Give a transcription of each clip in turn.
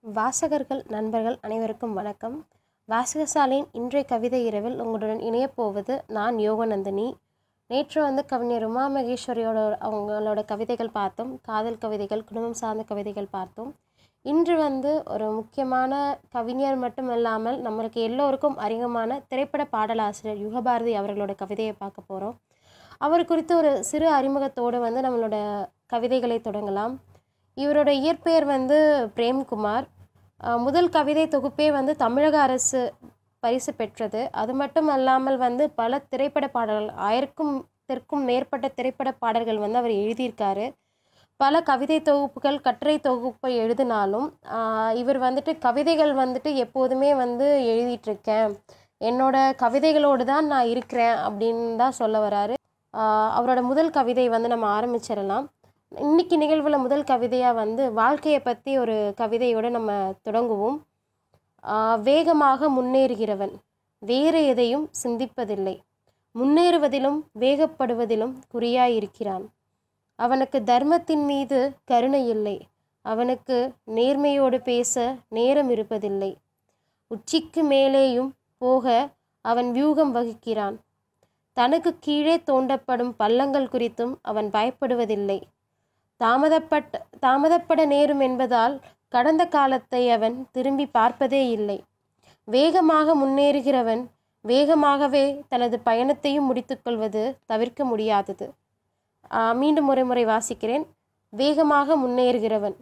வாசகர்கள் நண்பர்கள் அனைவருக்கும் வணக்கம் வாசகசாலையின் இன்றைய கவிதை இரவில் உங்களுடன் இணையப் போவது நான் யோகநந்தினி நேற்று வந்து கவிஞர் உமா மகேஸ்வரியோட அவங்களோட கவிதைகள் பார்த்தோம் காதல் கவிதைகள் குடும்பம் சார்ந்த கவிதைகள் பார்த்தோம் இன்று வந்து ஒரு முக்கியமான கவிஞர் மட்டும் இல்லாமல் நம்மளுக்கு எல்லோருக்கும் அறிமுகமான திரைப்பட பாடலாசிரியர் யுகபாரதி அவர்களோட கவிதையை பார்க்க போகிறோம் அவர் குறித்து ஒரு சிறு அறிமுகத்தோடு வந்து நம்மளோட கவிதைகளை தொடங்கலாம் இவரோட இயற்பெயர் வந்து பிரேம்குமார் அஹ் முதல் கவிதை தொகுப்பே வந்து தமிழக அரசு பரிசு பெற்றது அது மட்டும் அல்லாமல் வந்து பல திரைப்பட பாடல்கள் ஆயிரக்கும் தெற்கும் மேற்பட்ட திரைப்பட பாடல்கள் வந்து அவர் எழுதியிருக்காரு பல கவிதை தொகுப்புகள் கட்டுரை தொகுப்பை எழுதினாலும் ஆஹ் இவர் வந்துட்டு கவிதைகள் வந்துட்டு எப்போதுமே வந்து எழுதிட்டுருக்கேன் என்னோட கவிதைகளோடு தான் நான் இருக்கிறேன் அப்படின்னு தான் சொல்ல வராரு ஆஹ் அவரோட முதல் கவிதை வந்து நம்ம ஆரம்பிச்சிடலாம் இன்னைக்கு நிகழ்வில் முதல் கவிதையாக வந்து வாழ்க்கையை பற்றி ஒரு கவிதையோடு நம்ம தொடங்குவோம் ஆஹ் வேகமாக முன்னேறுகிறவன் வேறு எதையும் சிந்திப்பதில்லை முன்னேறுவதிலும் வேகப்படுவதிலும் குறியாயிருக்கிறான் அவனுக்கு தர்மத்தின் மீது கருணை இல்லை அவனுக்கு நேர்மையோடு பேச நேரம் இருப்பதில்லை உச்சிக்கு மேலேயும் போக அவன் வியூகம் வகிக்கிறான் தனக்கு கீழே தோண்டப்படும் பள்ளங்கள் குறித்தும் அவன் பயப்படுவதில்லை தாமதப்பட்ட தாமதப்பட நேரும் என்பதால் கடந்த காலத்தை அவன் திரும்பி பார்ப்பதே இல்லை வேகமாக முன்னேறுகிறவன் வேகமாகவே தனது பயணத்தையும் முடித்துக்கொள்வது தவிர்க்க முடியாதது ஆஹ் மீண்டும் ஒரு முறை வாசிக்கிறேன் வேகமாக முன்னேறுகிறவன்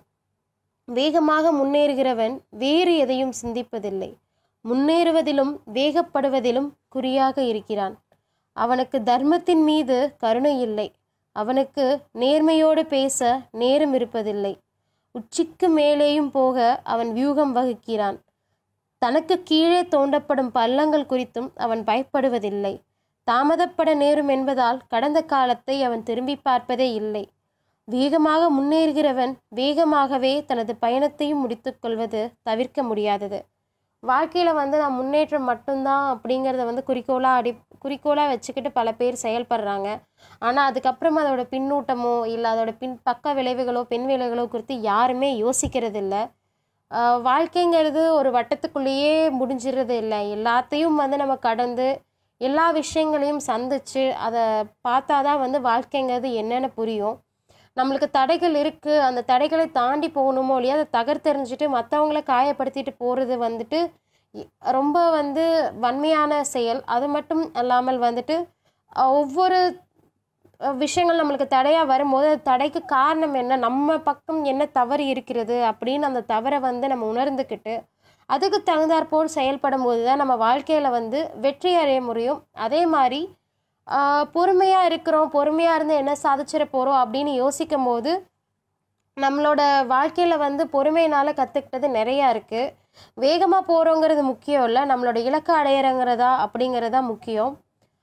வேகமாக முன்னேறுகிறவன் வேறு எதையும் சிந்திப்பதில்லை முன்னேறுவதிலும் வேகப்படுவதிலும் குறியாக இருக்கிறான் அவனுக்கு தர்மத்தின் மீது கருணை இல்லை அவனுக்கு நேர்மையோடு பேச நேரம் இருப்பதில்லை உச்சிக்கு மேலேயும் போக அவன் வியூகம் வகுக்கிறான் தனக்கு கீழே தோண்டப்படும் பள்ளங்கள் குறித்தும் அவன் பயப்படுவதில்லை தாமதப்பட நேரும் என்பதால் கடந்த காலத்தை அவன் திரும்பி பார்ப்பதே இல்லை வேகமாக முன்னேறுகிறவன் வேகமாகவே தனது பயணத்தையும் முடித்துக்கொள்வது தவிர்க்க முடியாதது வாழ்க்கையில் வந்து நான் முன்னேற்றம் மட்டும்தான் அப்படிங்கிறத வந்து குறிக்கோளாக அடி குறிக்கோளாக வச்சுக்கிட்டு பல பேர் செயல்படுறாங்க ஆனால் அதுக்கப்புறமா அதோட பின்னூட்டமோ இல்லை அதோட பின் பக்க விளைவுகளோ பின் விளைவுகளோ குறித்து யாருமே யோசிக்கிறது இல்லை ஆஹ் வாழ்க்கைங்கிறது ஒரு வட்டத்துக்குள்ளேயே முடிஞ்சிடுறது இல்லை எல்லாத்தையும் வந்து நம்ம கடந்து எல்லா விஷயங்களையும் சந்திச்சு அதை பார்த்தா தான் வந்து வாழ்க்கைங்கிறது என்னென்னு புரியும் நம்மளுக்கு தடைகள் இருக்குது அந்த தடைகளை தாண்டி போகணுமோ இல்லையா அதை தகர்த்தெறிஞ்சிட்டு மற்றவங்கள காயப்படுத்திட்டு போகிறது வந்துட்டு இ- ரொம்ப வந்து வன்மையான செயல் அது மட்டும் இல்லாமல் வந்துட்டு அஹ், ஒவ்வொரு அஹ், விஷயங்கள் நம்மளுக்கு தடையாக வரும்போது அது தடைக்கு காரணம் என்ன நம்ம பக்கம் என்ன தவறு இருக்கிறது அப்படின்னு அந்த தவறை வந்து நம்ம உணர்ந்துக்கிட்டு அதுக்கு தகுந்தாற்போல் செயல்படும் போது தான் நம்ம வாழ்க்கையில் வந்து வெற்றி அடைய முடியும் அதே மாதிரி பொறுமையாக இருக்கிறோம் பொறுமையாக இருந்து என்ன சாதிச்சிட போகிறோம் அப்படின்னு யோசிக்கும் போது நம்மளோட வாழ்க்கையில் வந்து பொறுமையினால் கற்றுக்கிட்டது நிறையா இருக்குது வேகமாக போகிறோங்கிறது முக்கியம் இல்லை நம்மளோட இலக்கை அடையிறங்கிறதா அப்படிங்கிறதா முக்கியம்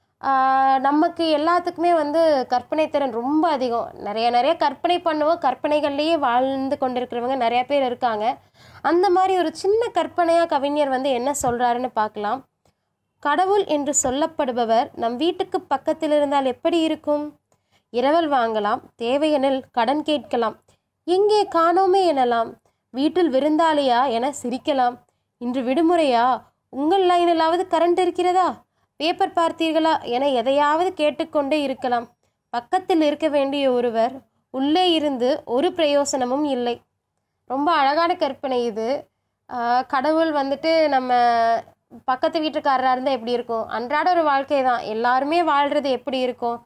ஆஹ் நமக்கு எல்லாத்துக்குமே வந்து கற்பனை திறன் ரொம்ப அதிகம் நிறைய நிறைய கற்பனை பண்ணுவோம் கற்பனைகள்லேயே வாழ்ந்து கொண்டிருக்கிறவங்க நிறைய பேர் இருக்காங்க அந்த மாதிரி ஒரு சின்ன கற்பனையாக கவிஞர் வந்து என்ன சொல்கிறாருன்னு பார்க்கலாம் கடவுள் என்று சொல்லப்படுபவர் நம் வீட்டுக்கு பக்கத்தில் இருந்தால் எப்படி இருக்கும் இரவல் வாங்கலாம் தேவையெனில் கடன் கேட்கலாம் எங்கே காணோமே எனலாம் வீட்டில் விருந்தாளியா என சிரிக்கலாம் இன்று விடுமுறையா உங்கள் லைனிலாவது கரண்ட் இருக்கிறதா பேப்பர் பார்த்தீர்களா என எதையாவது கேட்டுக்கொண்டே இருக்கலாம் பக்கத்தில் இருக்க வேண்டிய ஒருவர் உள்ளே இருந்து ஒரு பிரயோசனமும் இல்லை ரொம்ப அழகான கற்பனை இது ஆஹ் கடவுள் வந்துட்டு நம்ம பக்கத்து வீட்டுக்காரராக இருந்தால் எப்படி இருக்கும் அன்றாட ஒரு வாழ்க்கை தான் எல்லாருமே வாழ்கிறது எப்படி இருக்கும்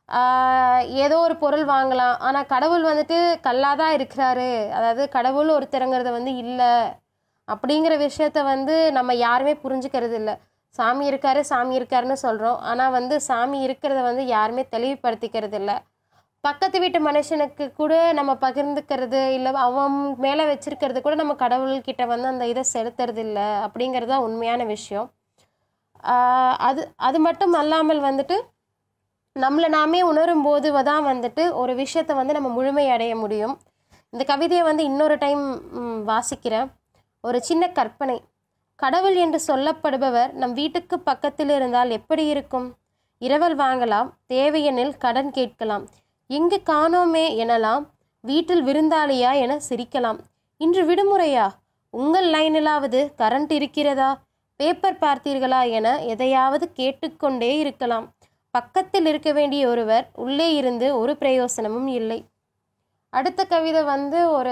ஆஹ் ஏதோ ஒரு பொருள் வாங்கலாம் ஆனால் கடவுள் வந்துட்டு கல்லாக தான் இருக்கிறாரு அதாவது கடவுள் ஒருத்தருங்கிறது வந்து இல்லை அப்படிங்கிற விஷயத்த வந்து நம்ம யாருமே புரிஞ்சுக்கிறது இல்லை சாமி இருக்காரு சாமி இருக்காருன்னு சொல்கிறோம் ஆனால் வந்து சாமி இருக்கிறத வந்து யாருமே தெளிவுபடுத்திக்கிறது இல்லை பக்கத்து வீட்டு மனுஷனுக்கு கூட நம்ம பகிர்ந்துக்கிறது இல்லை அவன் மேலே வச்சிருக்கிறது கூட நம்ம கடவுள்கிட்ட வந்து அந்த இதை செலுத்துறது இல்லை அப்படிங்கிறது தான் உண்மையான விஷயம் ஆஹ் அது அது மட்டும் அல்லாமல் வந்துட்டு நம்மளை நாமே உணரும் போது தான் வந்துட்டு ஒரு விஷயத்தை வந்து நம்ம முழுமை அடைய முடியும் இந்த கவிதையை வந்து இன்னொரு டைம் ம், வாசிக்கிறேன் ஒரு சின்ன கற்பனை கடவுள் என்று சொல்லப்படுபவர் நம் வீட்டுக்கு பக்கத்தில் இருந்தால் எப்படி இருக்கும் இரவல் வாங்கலாம் தேவையெனில் கடன் கேட்கலாம் எங்கு காணோமே எனலாம் வீட்டில் விருந்தாளியா என சிரிக்கலாம் இன்று விடுமுறையா உங்கள் லைனிலாவது கரண்ட் இருக்கிறதா பேப்பர் பார்த்தீர்களா என எதையாவது கேட்டுக்கொண்டே இருக்கலாம் பக்கத்தில் இருக்க வேண்டிய ஒருவர் உள்ளே இருந்து ஒரு பிரயோசனமும் இல்லை அடுத்த கவிதை வந்து ஒரு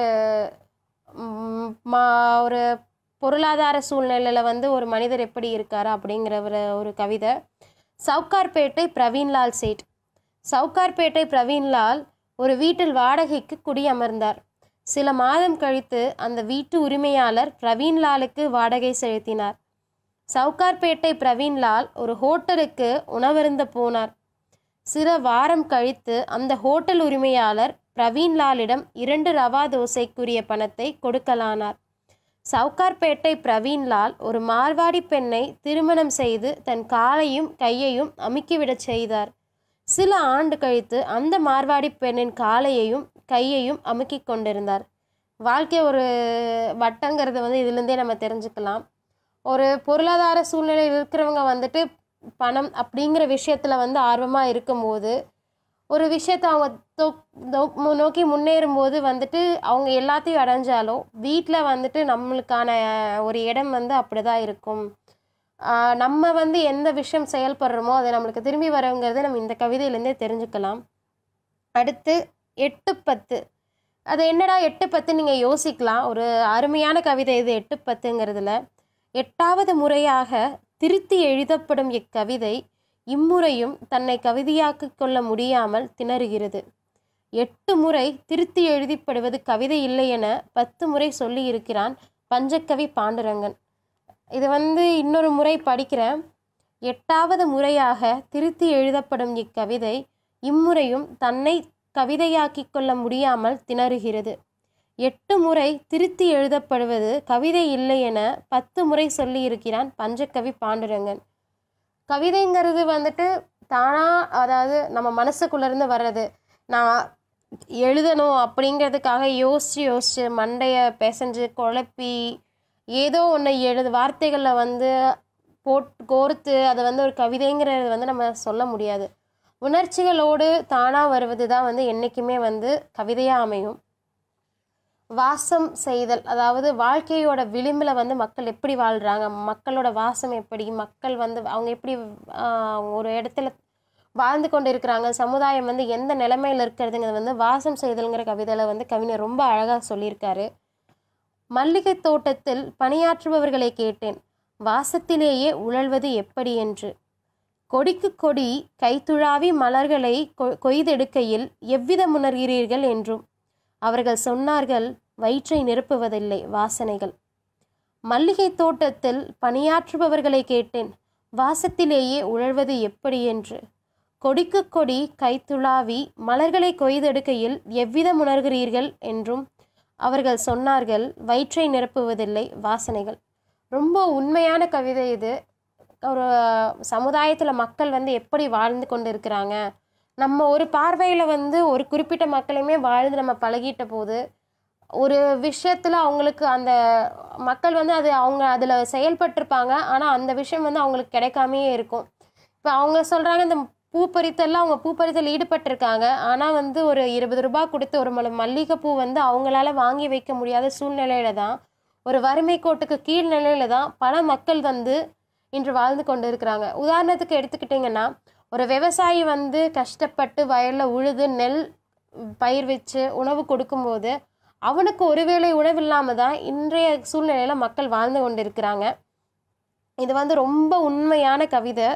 ம், மா ஒரு பொருளாதார சூழ்நிலையில் வந்து ஒரு மனிதர் எப்படி இருக்காரு அப்படிங்கிற ஒரு ஒரு கவிதை சவுகார்பேட்டை பிரவீன்லால் சேட் சவுகார்பேட்டை பிரவீன்லால் ஒரு வீட்டில் வாடகைக்கு குடியமர்ந்தார் சில மாதம் கழித்து அந்த வீட்டு உரிமையாளர் பிரவீன்லாலுக்கு வாடகை செலுத்தினார் சவுகார்பேட்டை பிரவீன்லால் ஒரு ஹோட்டலுக்கு உணவருந்த போனார் சில வாரம் கழித்து அந்த ஹோட்டல் உரிமையாளர் பிரவீன்லாலிடம் இரண்டு ரவா தோசைக்குரிய பணத்தை கொடுக்கலானார் சவுகார்பேட்டை பிரவீன்லால் ஒரு மார்வாடி பெண்ணை திருமணம் செய்து தன் காலையும் கையையும் அமுக்கிவிடச் செய்தார் சில ஆண்டு கழித்து அந்த மார்வாடி பெண்ணின் காலையையும் கையையும் அமுக்கிக் கொண்டிருந்தார் வாழ்க்கை ஒரு வட்டங்கிறத வந்து இதுலேருந்தே நம்ம தெரிஞ்சுக்கலாம் ஒரு பொருளாதார சூழ்நிலையில் இருக்கிறவங்க வந்துட்டு பணம் அப்படிங்கிற விஷயத்தில் வந்து ஆர்வமாக இருக்கும்போது ஒரு விஷயத்தை அவங்க தொ- தொ- மு- நோக்கி முன்னேறும்போது வந்துட்டு அவங்க எல்லாத்தையும் அடைஞ்சாலும் வீட்டில் வந்துட்டு நம்மளுக்கான ஒரு இடம் வந்து அப்படி தான் இருக்கும் ஆஹ் நம்ம வந்து எந்த விஷயம் செயல்படுறோமோ அது நம்மளுக்கு திரும்பி வரங்கிறத நம்ம இந்த கவிதையிலேருந்தே தெரிஞ்சுக்கலாம் அடுத்து எட்டு பத்து அது என்னடா எட்டு பத்து நீங்கள் யோசிக்கலாம் ஒரு அருமையான கவிதை இது எட்டு பத்துங்கிறதுல எட்டாவது முறையாக திருத்தி எழுதப்படும் இக்கவிதை இம்முறையும் தன்னை கவிதையாக்கிக் கொள்ள முடியாமல் திணறுகிறது எட்டு முறை திருத்தி எழுதிப்படுவது கவிதை இல்லை என பத்து முறை சொல்லியிருக்கிறான் பஞ்சக்கவி பாண்டுரங்கன் இது வந்து இன்னொரு முறை படிக்கிறேன் எட்டாவது முறையாக திருத்தி எழுதப்படும் இக்கவிதை இம்முறையும் தன்னை கவிதையாக்கிக் கொள்ள முடியாமல் திணறுகிறது எட்டு முறை திருத்தி எழுதப்படுவது கவிதை இல்லை என பத்து முறை சொல்லியிருக்கிறான் பஞ்சக்கவி பாண்டுரங்கன் கவிதைங்கிறது வந்துட்டு தானா அதாவது நம்ம மனசுக்குள்ளேருந்து வர்றது நான் எழுதணும் அப்படிங்கிறதுக்காக யோசித்து யோசித்து மண்டையை பிசைஞ்சு குழப்பி ஏதோ ஒன்று எழுது வார்த்தைகளில் வந்து போட் கோர்த்து அதை வந்து ஒரு கவிதைங்கிறது வந்து நம்ம சொல்ல முடியாது உணர்ச்சிகளோடு தானாக வருவது தான் வந்து என்றைக்குமே வந்து கவிதையாக அமையும் வாசம் செய்தல் அதாவது வாழ்க்கையோட விளிம்பில் வந்து மக்கள் எப்படி வாழ்கிறாங்க மக்களோட வாசம் எப்படி மக்கள் வந்து அவங்க எப்படி ஆஹ், ஒரு இடத்துல வாழ்ந்து கொண்டு இருக்கிறாங்க சமுதாயம் வந்து எந்த நிலைமையில் இருக்கிறதுங்கிறது வந்து வாசம் செய்தல்ங்கிற கவிதையில் வந்து கவிஞர் ரொம்ப அழகாக சொல்லியிருக்காரு மல்லிகை தோட்டத்தில் பணியாற்றுபவர்களை கேட்டேன் வாசத்திலேயே உழல்வது எப்படி என்று கொடிக்கு கொடி கைத்துழாவி மலர்களை கொ- கொய்தெடுக்கையில் எவ்விதம் உணர்கிறீர்கள் என்றும் அவர்கள் சொன்னார்கள் வயிற்றை நிரப்புவதில்லை வாசனைகள் மல்லிகை தோட்டத்தில் பணியாற்றுபவர்களை கேட்டேன் வாசத்திலேயே உழல்வது எப்படி என்று கொடிக்கு கொடி கைத்துழாவி மலர்களை கொய்தெடுக்கையில் எவ்விதம் உணர்கிறீர்கள் என்றும் அவர்கள் சொன்னார்கள் வயிற்றை நிரப்புவதில்லை வாசனைகள் ரொம்ப உண்மையான கவிதை இது ஒரு சமுதாயத்தில் மக்கள் வந்து எப்படி வாழ்ந்து கொண்டு இருக்கிறாங்க நம்ம ஒரு பார்வையில் வந்து ஒரு குறிப்பிட்ட மக்களையுமே வாழ்ந்து நம்ம பழகிட்ட போது ஒரு விஷயத்தில் அவங்களுக்கு அந்த மக்கள் வந்து அது அவங்க அதில் செயல்பட்டிருப்பாங்க ஆனால் அந்த விஷயம் வந்து அவங்களுக்கு கிடைக்காமையே இருக்கும் இப்போ அவங்க சொல்கிறாங்க இந்த பூ பறித்தெல்லாம் அவங்க பூ பறித்தல் ஈடுபட்டிருக்காங்க ஆனால் வந்து ஒரு இருபது ரூபாய் கொடுத்து ஒரு மல மல்லிகைப்பூ வந்து அவங்களால வாங்கி வைக்க முடியாத சூழ்நிலையில தான் ஒரு வறுமை கோட்டுக்கு கீழ் நிலையில தான் பல மக்கள் வந்து இன்று வாழ்ந்து கொண்டு இருக்கிறாங்க உதாரணத்துக்கு எடுத்துக்கிட்டிங்கன்னா ஒரு விவசாயி வந்து கஷ்டப்பட்டு வயலில் உழுது நெல் பயிர் வச்சு உணவு கொடுக்கும்போது அவனுக்கு ஒருவேளை உணவு இல்லாமல் தான் இன்றைய சூழ்நிலையில் மக்கள் வாழ்ந்து கொண்டு இருக்கிறாங்க இது வந்து ரொம்ப உண்மையான கவிதை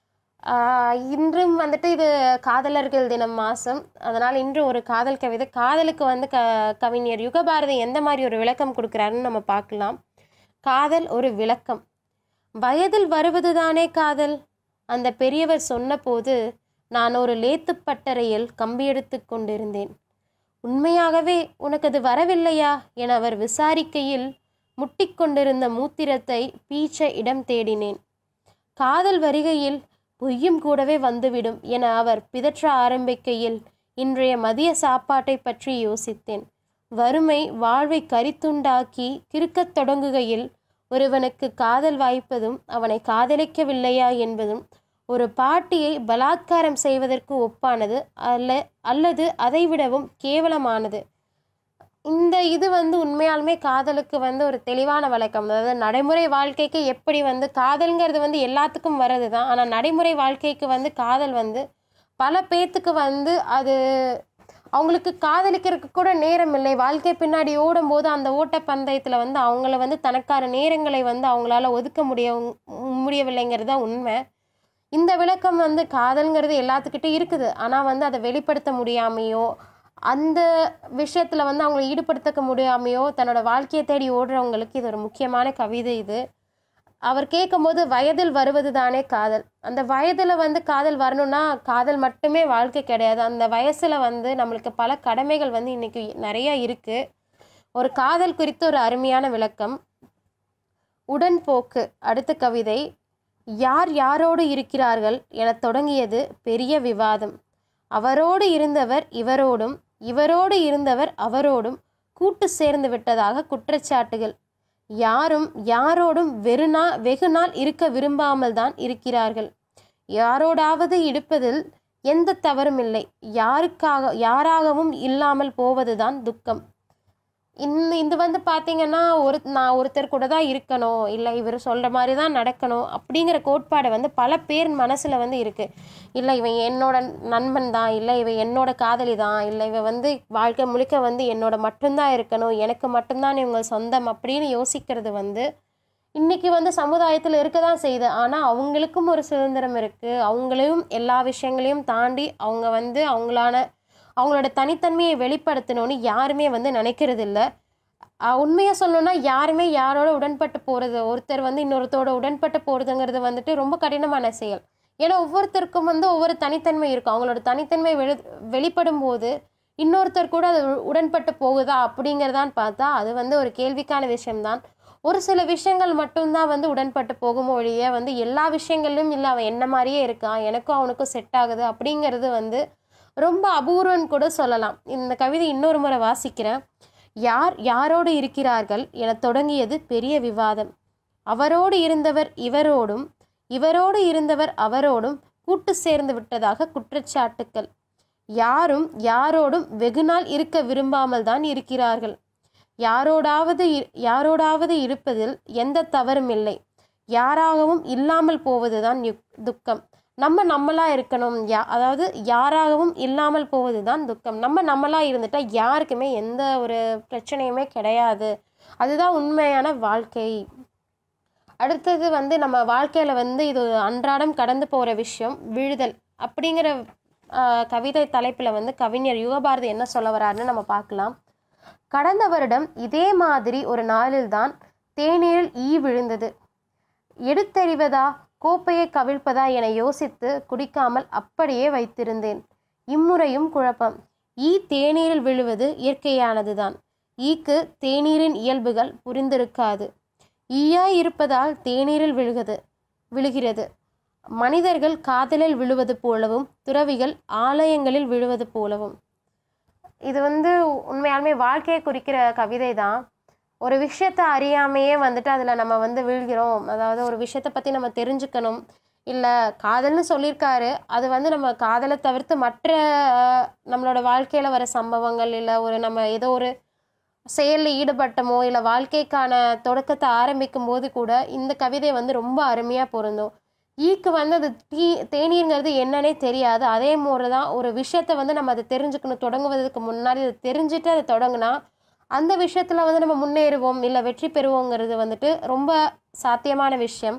ஆஹ் இன்றும் வந்துட்டு இது காதலர்கள் தினம் மாதம் அதனால் இன்று ஒரு காதல் கவிதை காதலுக்கு வந்து க கவிஞர் யுகபாரதி எந்த மாதிரி ஒரு விளக்கம் கொடுக்குறாருன்னு நம்ம பார்க்கலாம் காதல் ஒரு விளக்கம் வயதில் வருவதுதானே காதல் அந்த பெரியவர் சொன்னபோது நான் ஒரு லேத்துப் பட்டறையில் கம்பியெடுத்து கொண்டிருந்தேன் உண்மையாகவே உனக்கு அது வரவில்லையா என அவர் விசாரிக்கையில் முட்டிக்கொண்டிருந்த மூத்திரத்தை பீச்ச இடம் தேடினேன் காதல் வருகையில் பொய்யும் கூடவே வந்துவிடும் என அவர் பிதற்ற ஆரம்பிக்கையில் இன்றைய மதிய சாப்பாட்டை பற்றி யோசித்தேன் வறுமை வாழ்வை கரித்துண்டாக்கி கிறுக்கத் தொடங்குகையில் ஒருவனுக்கு காதல் வாய்ப்பதும் அவனை காதலிக்கவில்லையா என்பதும் ஒரு பாட்டியை பலாத்காரம் செய்வதற்கு ஒப்பானது அல்ல அல்லது அதைவிடவும் கேவலமானது இந்த இது வந்து உண்மையாலுமே காதலுக்கு வந்து ஒரு தெளிவான விளக்கம் அதாவது நடைமுறை வாழ்க்கைக்கு எப்படி வந்து காதல்ங்கிறது வந்து எல்லாத்துக்கும் வர்றது தான் ஆனால் நடைமுறை வாழ்க்கைக்கு வந்து காதல் வந்து பல பேர்த்துக்கு வந்து அது அவங்களுக்கு காதலிக்கிறதுக்கு கூட நேரம் இல்லை வாழ்க்கை பின்னாடி ஓடும்போது அந்த ஓட்டப்பந்தயத்தில் வந்து அவங்கள வந்து தனக்கான நேரங்களை வந்து அவங்களால ஒதுக்க முடிய முடியவில்லைங்கிறது தான் உண்மை இந்த விளக்கம் வந்து காதல்ங்கிறது எல்லாத்துக்கிட்டே இருக்குது ஆனால் வந்து அதை வெளிப்படுத்த முடியாமையோ அந்த விஷயத்தில் வந்து அவங்களை ஈடுபடுத்திக்க முடியாமையோ தன்னோட வாழ்க்கையை தேடி ஓடுறவங்களுக்கு இது ஒரு முக்கியமான கவிதை இது அவர் கேட்கும்போது வயதில் வருவது தானே காதல் அந்த வயதில் வந்து காதல் வரணும்னா காதல் மட்டுமே வாழ்க்கை கிடையாது அந்த வயசில் வந்து நம்மளுக்கு பல கடமைகள் வந்து இன்னைக்கு நிறைய இருக்குது ஒரு காதல் குறித்து ஒரு அருமையான விளக்கம் உடன்போக்கு அடுத்த கவிதை யார் யாரோடு இருக்கிறார்கள் எனத் தொடங்கியது பெரிய விவாதம் அவரோடு இருந்தவர் இவரோடும் இவரோடு இருந்தவர் அவரோடும் கூட்டு சேர்ந்து விட்டதாக குற்றச்சாட்டுகள் யாரும் யாரோடும் வெறுநா வெகு நாள் இருக்க விரும்பாமல் தான் இருக்கிறார்கள் யாரோடாவது இடுப்பதில் எந்த தவறும் இல்லை யாருக்காக யாராகவும் இல்லாமல் போவதுதான் துக்கம் இந்த இது வந்து பார்த்தீங்கன்னா ஒரு நான் ஒருத்தர் கூட தான் இருக்கணும் இல்லை இவர் சொல்கிற மாதிரி தான் நடக்கணும் அப்படிங்கிற கோட்பாடு வந்து பல பேர் மனசில் வந்து இருக்குது இல்லை இவன் என்னோட நண்பன் தான் இல்லை இவன் என்னோட காதலி தான் இல்லை இவன் வந்து வாழ்க்கை முழுக்க வந்து என்னோட மட்டும்தான் இருக்கணும் எனக்கு மட்டும்தான் இவங்க சொந்தம் அப்படின்னு யோசிக்கிறது வந்து இன்றைக்கி வந்து சமுதாயத்தில் இருக்க தான் செய்யுது ஆனால் அவங்களுக்கும் ஒரு சுதந்திரம் இருக்குது அவங்களையும் எல்லா விஷயங்களையும் தாண்டி அவங்க வந்து அவங்களான அவங்களோட தனித்தன்மையை வெளிப்படுத்தணும்னு யாருமே வந்து நினைக்கிறது இல்லை உண்மையாக சொல்லணும்னா யாருமே யாரோட உடன்பட்டு போகிறது ஒருத்தர் வந்து இன்னொருத்தரோட உடன்பட்டு போகிறதுங்கிறது வந்துட்டு ரொம்ப கடினமான செயல் ஏன்னா ஒவ்வொருத்தருக்கும் வந்து ஒவ்வொரு தனித்தன்மை இருக்கும் அவங்களோட தனித்தன்மை வெளி வெளிப்படும் போது இன்னொருத்தர் கூட அது உடன்பட்டு போகுதா அப்படிங்கிறதான் பார்த்தா அது வந்து ஒரு கேள்விக்கான விஷயம்தான் ஒரு சில விஷயங்கள் மட்டும்தான் வந்து உடன்பட்டு போகும் ஒழிய வந்து எல்லா விஷயங்கள்லையும் இல்லை அவன் என்ன மாதிரியே இருக்கான் எனக்கும் அவனுக்கும் செட் ஆகுது அப்படிங்கிறது வந்து ரொம்ப அபூர்வம்னு கூட சொல்லலாம் இந்த கவிதை இன்னொரு முறை வாசிக்கிறேன் யார் யாரோடு இருக்கிறார்கள் என தொடங்கியது பெரிய விவாதம் அவரோடு இருந்தவர் இவரோடும் இவரோடு இருந்தவர் அவரோடும் கூட்டு சேர்ந்து விட்டதாக குற்றச்சாட்டுக்கள் யாரும் யாரோடும் வெகுநாள் இருக்க விரும்பாமல் தான் இருக்கிறார்கள் யாரோடாவது யாரோடாவது இருப்பதில் எந்த தவறும் இல்லை யாராகவும் இல்லாமல் போவதுதான் துக்கம் நம்ம நம்மளா இருக்கணும் யா அதாவது யாராகவும் இல்லாமல் போவது தான் துக்கம் நம்ம நம்மளா இருந்துட்டா யாருக்குமே எந்த ஒரு பிரச்சனையுமே கிடையாது அதுதான் உண்மையான வாழ்க்கை அடுத்தது வந்து நம்ம வாழ்க்கையில் வந்து இது அன்றாடம் கடந்து போகிற விஷயம் விழுதல் அப்படிங்கிற கவிதை தலைப்பில் வந்து கவிஞர் யுகபாரதி என்ன சொல்ல வர்றாருன்னு நம்ம பார்க்கலாம் கடந்த வருடம் இதே மாதிரி ஒரு நாளில்தான் தேநீரில் ஈ விழுந்தது எடுத்தெறிவதா கோப்பையை கவிழ்ப்பதா என யோசித்து குடிக்காமல் அப்படியே வைத்திருந்தேன் இம்முறையும் குழப்பம் ஈ தேநீரில் விழுவது இயற்கையானதுதான் ஈக்கு தேநீரின் இயல்புகள் புரிந்திருக்காது ஈயா இருப்பதால் தேநீரில் விழுகிறது விழுகிறது மனிதர்கள் காதலில் விழுவது போலவும் துறவிகள் ஆலயங்களில் விழுவது போலவும் இது வந்து உண்மையாலுமே வாழ்க்கையை குறிக்கிற கவிதை தான் ஒரு விஷயத்த அறியாமையே வந்துட்டு அதில் நம்ம வந்து வீழ்கிறோம் அதாவது ஒரு விஷயத்தை பற்றி நம்ம தெரிஞ்சுக்கணும் இல்லை காதல்னு சொல்லியிருக்காரு அது வந்து நம்ம காதலை தவிர்த்து மற்ற நம்மளோட வாழ்க்கையில் வர சம்பவங்கள் இல்லை ஒரு நம்ம ஏதோ ஒரு செயலில் ஈடுபட்டமோ இல்லை வாழ்க்கைக்கான தொடக்கத்தை ஆரம்பிக்கும் போது கூட இந்த கவிதை வந்து ரொம்ப அருமையாக பொருந்தும் ஈக்கு வந்து அது டீ தேநீருங்கிறது என்னன்னே தெரியாது அதே மாதிரி தான் ஒரு விஷயத்த வந்து நம்ம அதை தெரிஞ்சுக்கணும் தொடங்குவதற்கு முன்னாடி அதை தெரிஞ்சுட்டு அதை தொடங்கினா அந்த விஷயத்தில் வந்து நம்ம முன்னேறுவோம் இல்லை வெற்றி பெறுவோங்கிறது வந்துட்டு ரொம்ப சாத்தியமான விஷயம்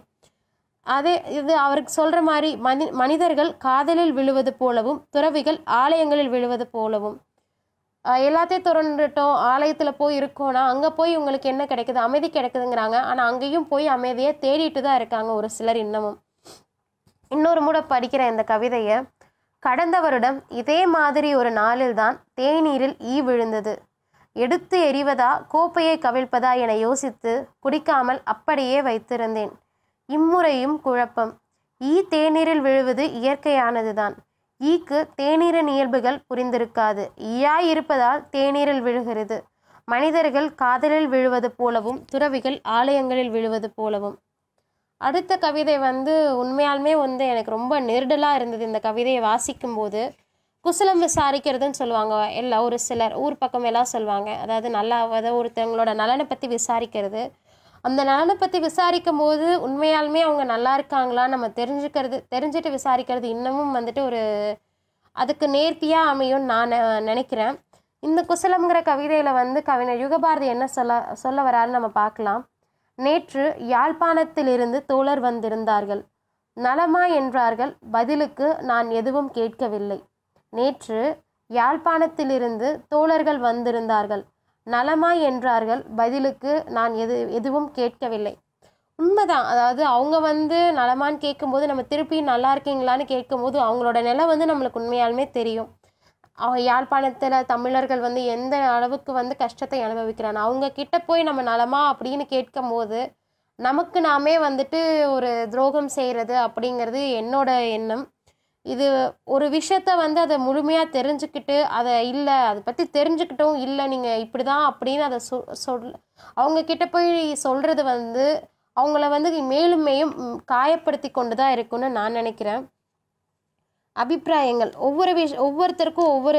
அதே இது அவருக்கு சொல்கிற மாதிரி மனி மனிதர்கள் காதலில் விழுவது போலவும் துறவிகள் ஆலயங்களில் விழுவது போலவும் எல்லாத்தையும் திறந்துட்டோம் ஆலயத்தில் போய் இருக்கோன்னா அங்கே போய் உங்களுக்கு என்ன கிடைக்குது அமைதி கிடைக்குதுங்கிறாங்க ஆனால் அங்கேயும் போய் அமைதியை தேடிட்டு தான் இருக்காங்க ஒரு சிலர் இன்னமும் இன்னொரு முறை படிக்கிற இந்த கவிதையை கடந்த வருடம் இதே மாதிரி ஒரு நாளில்தான் தேநீரில் ஈ விழுந்தது எடுத்து எறிவதா கோப்பையை கவிழ்ப்பதா என யோசித்து குடிக்காமல் அப்படியே வைத்திருந்தேன் இம்முறையும் குழப்பம் ஈ தேநீரில் விழுவது இயற்கையானதுதான் ஈக்கு தேநீரின் இயல்புகள் புரிந்திருக்காது ஈயாய் இருப்பதால் தேநீரில் விழுகிறது மனிதர்கள் காதலில் விழுவது போலவும் துறவிகள் ஆலயங்களில் விழுவது போலவும் அடுத்த கவிதை வந்து உண்மையாலுமே வந்து எனக்கு ரொம்ப நெருடலாக இருந்தது இந்த கவிதையை வாசிக்கும்போது குசலம் விசாரிக்கிறதுன்னு சொல்லுவாங்க எல்லா ஒரு சிலர் ஊர் பக்கம் எல்லாம் சொல்லுவாங்க அதாவது நல்லா அதாவது ஒருத்தவங்களோட நலனை பற்றி விசாரிக்கிறது அந்த நலனை பற்றி விசாரிக்கும் போது உண்மையாலுமே அவங்க நல்லா இருக்காங்களா நம்ம தெரிஞ்சுக்கிறது தெரிஞ்சுட்டு விசாரிக்கிறது இன்னமும் வந்துட்டு ஒரு அதுக்கு நேர்த்தியாக அமையும்னு நான் நெ- நினைக்கிறேன் இந்த குசலம்ங்கிற கவிதையில் வந்து கவிஞர் யுகபாரதி என்ன சொல்ல சொல்ல வராருன்னு நம்ம பார்க்கலாம் நேற்று யாழ்ப்பாணத்திலிருந்து தோழர் வந்திருந்தார்கள் நலமா என்றார்கள் பதிலுக்கு நான் எதுவும் கேட்கவில்லை நேற்று யாழ்ப்பாணத்திலிருந்து தோழர்கள் வந்திருந்தார்கள் நலமா என்றார்கள் பதிலுக்கு நான் எது எதுவும் கேட்கவில்லை உண்மைதான் அதாவது அவங்க வந்து நலமான்னு கேட்கும்போது நம்ம திருப்பி நல்லா இருக்கீங்களான்னு கேட்கும்போது அவங்களோட நிலை வந்து நம்மளுக்கு உண்மையாலுமே தெரியும் அவங்க யாழ்ப்பாணத்தில் தமிழர்கள் வந்து எந்த அளவுக்கு வந்து கஷ்டத்தை அனுபவிக்கிறாங்க அவங்க கிட்ட போய் நம்ம நலமா அப்படின்னு கேட்கும்போது நமக்கு நாமே வந்துட்டு ஒரு துரோகம் செய்கிறது அப்படிங்கிறது என்னோட எண்ணம் இது ஒரு விஷயத்த வந்து அதை முழுமையாக தெரிஞ்சுக்கிட்டு அதை இல்லை அதை பற்றி தெரிஞ்சுக்கிட்டும் இல்லை நீங்கள் இப்படி தான் அப்படின்னு அதை சொ சொல் அவங்க கிட்ட போய் சொல்கிறது வந்து அவங்கள வந்து மேலும் மேலும் ம், காயப்படுத்தி கொண்டு தான் இருக்கும்னு நான் நினைக்கிறேன் அபிப்பிராயங்கள் ஒவ்வொரு விஷ ஒவ்வொருத்தருக்கும் ஒவ்வொரு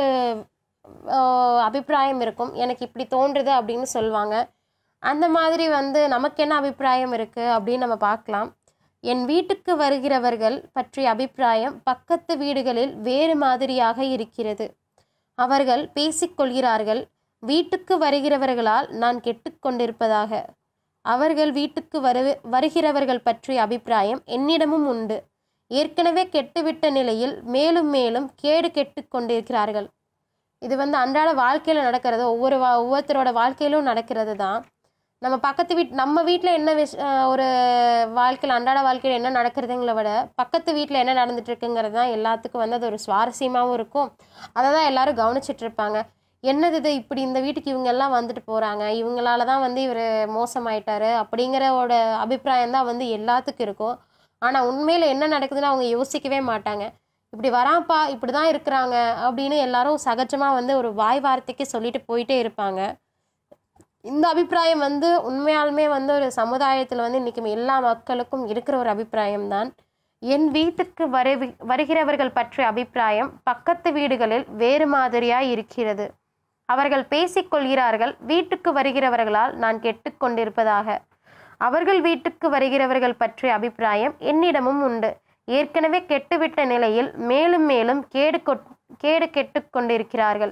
ஆஹ், அபிப்பிராயம் இருக்கும் எனக்கு இப்படி தோன்றுது அப்படின்னு சொல்லுவாங்க அந்த மாதிரி வந்து நமக்கு என்ன அபிப்பிராயம் இருக்குது அப்படின்னு நம்ம பார்க்கலாம் என் வீட்டுக்கு வருகிறவர்கள் பற்றிய அபிப்பிராயம் பக்கத்து வீடுகளில் வேறு மாதிரியாக இருக்கிறது அவர்கள் பேசிக்கொள்கிறார்கள் வீட்டுக்கு வருகிறவர்களால் நான் கெட்டுக்கொண்டிருப்பதாக அவர்கள் வீட்டுக்கு வரு வருகிறவர்கள் பற்றிய அபிப்பிராயம் என்னிடமும் உண்டு ஏற்கனவே கெட்டுவிட்ட நிலையில் மேலும் மேலும் கேடு கெட்டுக் கொண்டிருக்கிறார்கள் இது வந்து அன்றாட வாழ்க்கையில் நடக்கிறது ஒவ்வொரு வா ஒவ்வொருத்தரோட வாழ்க்கையிலும் நடக்கிறது தான் நம்ம பக்கத்து வீட் நம்ம வீட்டில் என்ன விஷ அஹ் ஒரு வாழ்க்கையில் அன்றாட வாழ்க்கையில் என்ன நடக்கிறதுங்கள விட பக்கத்து வீட்டில் என்ன நடந்துட்டு இருக்குங்கிறது தான் எல்லாத்துக்கும் வந்து அது ஒரு சுவாரஸ்யமாகவும் இருக்கும் அதை தான் எல்லாரும் கவனிச்சிட்டு இருப்பாங்க என்னது இது இப்படி இந்த வீட்டுக்கு இவங்க எல்லாம் வந்துட்டு போகிறாங்க இவங்களால தான் வந்து இவர் மோசமாயிட்டாரு அப்படிங்கிறவோட அபிப்பிராயம் தான் வந்து எல்லாத்துக்கும் இருக்கும் ஆனால் உண்மையில் என்ன நடக்குதுன்னு அவங்க யோசிக்கவே மாட்டாங்க இப்படி வரான்ப்பா இப்படி தான் இருக்கிறாங்க அப்படின்னு எல்லாரும் சகஜமாக வந்து ஒரு வாய் வார்த்தைக்கு சொல்லிட்டு போயிட்டே இருப்பாங்க இந்த அபிப்பிராயம் வந்து உண்மையாலுமே வந்து ஒரு சமுதாயத்தில் வந்து இன்றைக்கி எல்லா மக்களுக்கும் இருக்கிற ஒரு அபிப்பிராயம் தான் என் வீட்டுக்கு வருவி வருகிறவர்கள் பற்றிய அபிப்பிராயம் பக்கத்து வீடுகளில் வேறு மாதிரியாய் இருக்கிறது அவர்கள் பேசிக்கொள்கிறார்கள் வீட்டுக்கு வருகிறவர்களால் நான் கெட்டுக்கொண்டிருப்பதாக அவர்கள் வீட்டுக்கு வருகிறவர்கள் பற்றிய அபிப்பிராயம் என்னிடமும் உண்டு ஏற்கனவே கெட்டுவிட்ட நிலையில் மேலும் மேலும் கேடு கொட் கேடு கெட்டுக் கொண்டிருக்கிறார்கள்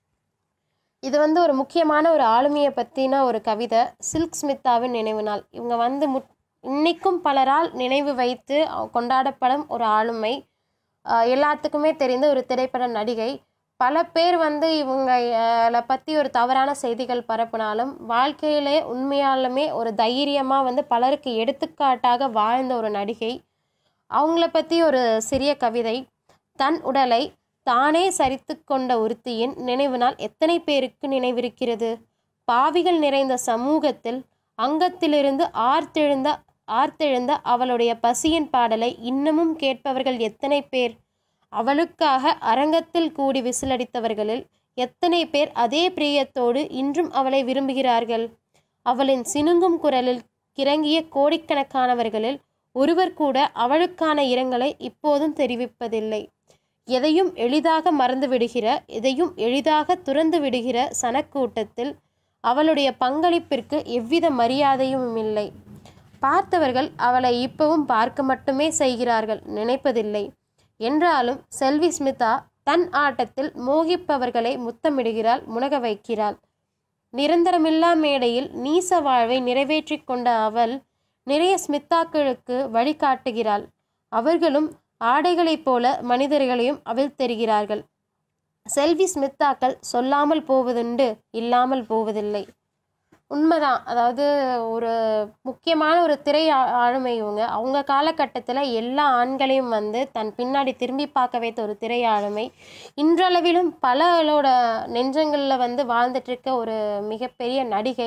இது வந்து ஒரு முக்கியமான ஒரு ஆளுமையை பற்றின ஒரு கவிதை சில்க் ஸ்மித்தாவின் நினைவு நாள் இவங்க வந்து முட் இன்னைக்கும் பலரால் நினைவு வைத்து அஹ், கொண்டாடப்படும் ஒரு ஆளுமை அஹ், எல்லாத்துக்குமே தெரிந்த ஒரு திரைப்பட நடிகை பல பேர் வந்து இவங்களை பற்றி ஒரு தவறான செய்திகள் பரப்புனாலும் வாழ்க்கையிலே உண்மையாலுமே ஒரு தைரியமாக வந்து பலருக்கு எடுத்துக்காட்டாக வாழ்ந்த ஒரு நடிகை அவங்கள பற்றி ஒரு சிறிய கவிதை தன் உடலை தானே சரித்து கொண்ட ஒருத்தியின் நினைவு நாள் எத்தனை பேருக்கு நினைவிருக்கிறது பாவிகள் நிறைந்த சமூகத்தில் அங்கத்திலிருந்து ஆர்த்தெழுந்த ஆர்த்தெழுந்த அவளுடைய பசியின் பாடலை இன்னமும் கேட்பவர்கள் எத்தனை பேர் அவளுக்காக அரங்கத்தில் கூடி விசிலடித்தவர்களில் எத்தனை பேர் அதே பிரியத்தோடு இன்றும் அவளை விரும்புகிறார்கள் அவளின் சினுங்கும் குரலில் கிறங்கிய கோடிக்கணக்கானவர்களில் ஒருவர் கூட அவளுக்கான இரங்கலை இப்போதும் தெரிவிப்பதில்லை எதையும் எளிதாக மறந்து விடுகிற எதையும் எளிதாக துறந்து விடுகிற சனக்கூட்டத்தில் அவளுடைய பங்களிப்பிற்கு எவ்வித மரியாதையும் இல்லை பார்த்தவர்கள் அவளை இப்பவும் பார்க்க மட்டுமே செய்கிறார்கள் நினைப்பதில்லை என்றாலும் செல்வி ஸ்மிதா தன் ஆட்டத்தில் மோகிப்பவர்களை முத்தமிடுகிறாள் முனக வைக்கிறாள் நிரந்தரமில்லா மேடையில் நீச வாழ்வை நிறைவேற்றிக் கொண்ட அவள் நிறைய ஸ்மித்தாக்களுக்கு வழிகாட்டுகிறாள் அவர்களும் ஆடைகளைப் போல மனிதர்களையும் அவள் தெரிகிறார்கள் செல்வி ஸ்மித்தாக்கள் சொல்லாமல் போவதுண்டு இல்லாமல் போவதில்லை உண்மைதான் அதாவது ஒரு முக்கியமான ஒரு திரை ஆ- ஆளுமை இவங்க அவங்க காலகட்டத்தில் எல்லா ஆண்களையும் வந்து தன் பின்னாடி திரும்பி பார்க்க வைத்த ஒரு திரை ஆளுமை இன்றளவிலும் பலரோட நெஞ்சங்களில் வந்து வாழ்ந்துட்டு இருக்க ஒரு மிகப்பெரிய நடிகை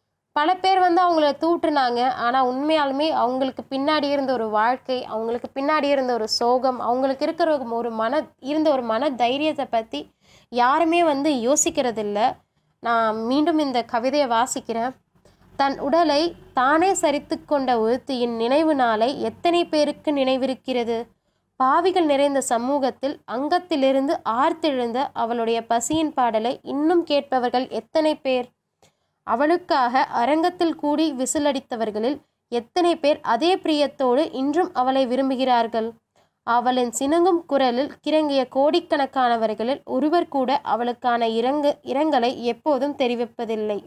பல பேர் வந்து அவங்கள தூற்றுனாங்க ஆனால் உண்மையாலுமே அவங்களுக்கு பின்னாடி இருந்த ஒரு வாழ்க்கை அவங்களுக்கு பின்னாடி இருந்த ஒரு சோகம் அவங்களுக்கு இருக்கிற ஒரு- ஒரு மன இருந்த ஒரு மன தைரியத்தை பற்றி யாருமே வந்து யோசிக்கிறதில்ல நான் மீண்டும் இந்த கவிதையை வாசிக்கிறேன் தன் உடலை தானே சரித்து கொண்ட ஒருத்தியின் நினைவு நாளை எத்தனை பேருக்கு நினைவிருக்கிறது பாவிகள் நிறைந்த சமூகத்தில் அங்கத்திலிருந்து ஆர்த்தெழுந்த அவளுடைய பசியின் பாடலை இன்னும் கேட்பவர்கள் எத்தனை பேர் அவளுக்காக அரங்கத்தில் கூடி விசிலடித்தவர்களில் எத்தனை பேர் அதே பிரியத்தோடு இன்றும் அவளை விரும்புகிறார்கள் அவளின் சினுங்கும் குரலில் கிறங்கிய கோடிக்கணக்கானவர்களில் ஒருவர் கூட அவளுக்கான இரங்கு இரங்கலை எப்போதும் தெரிவிப்பதில்லை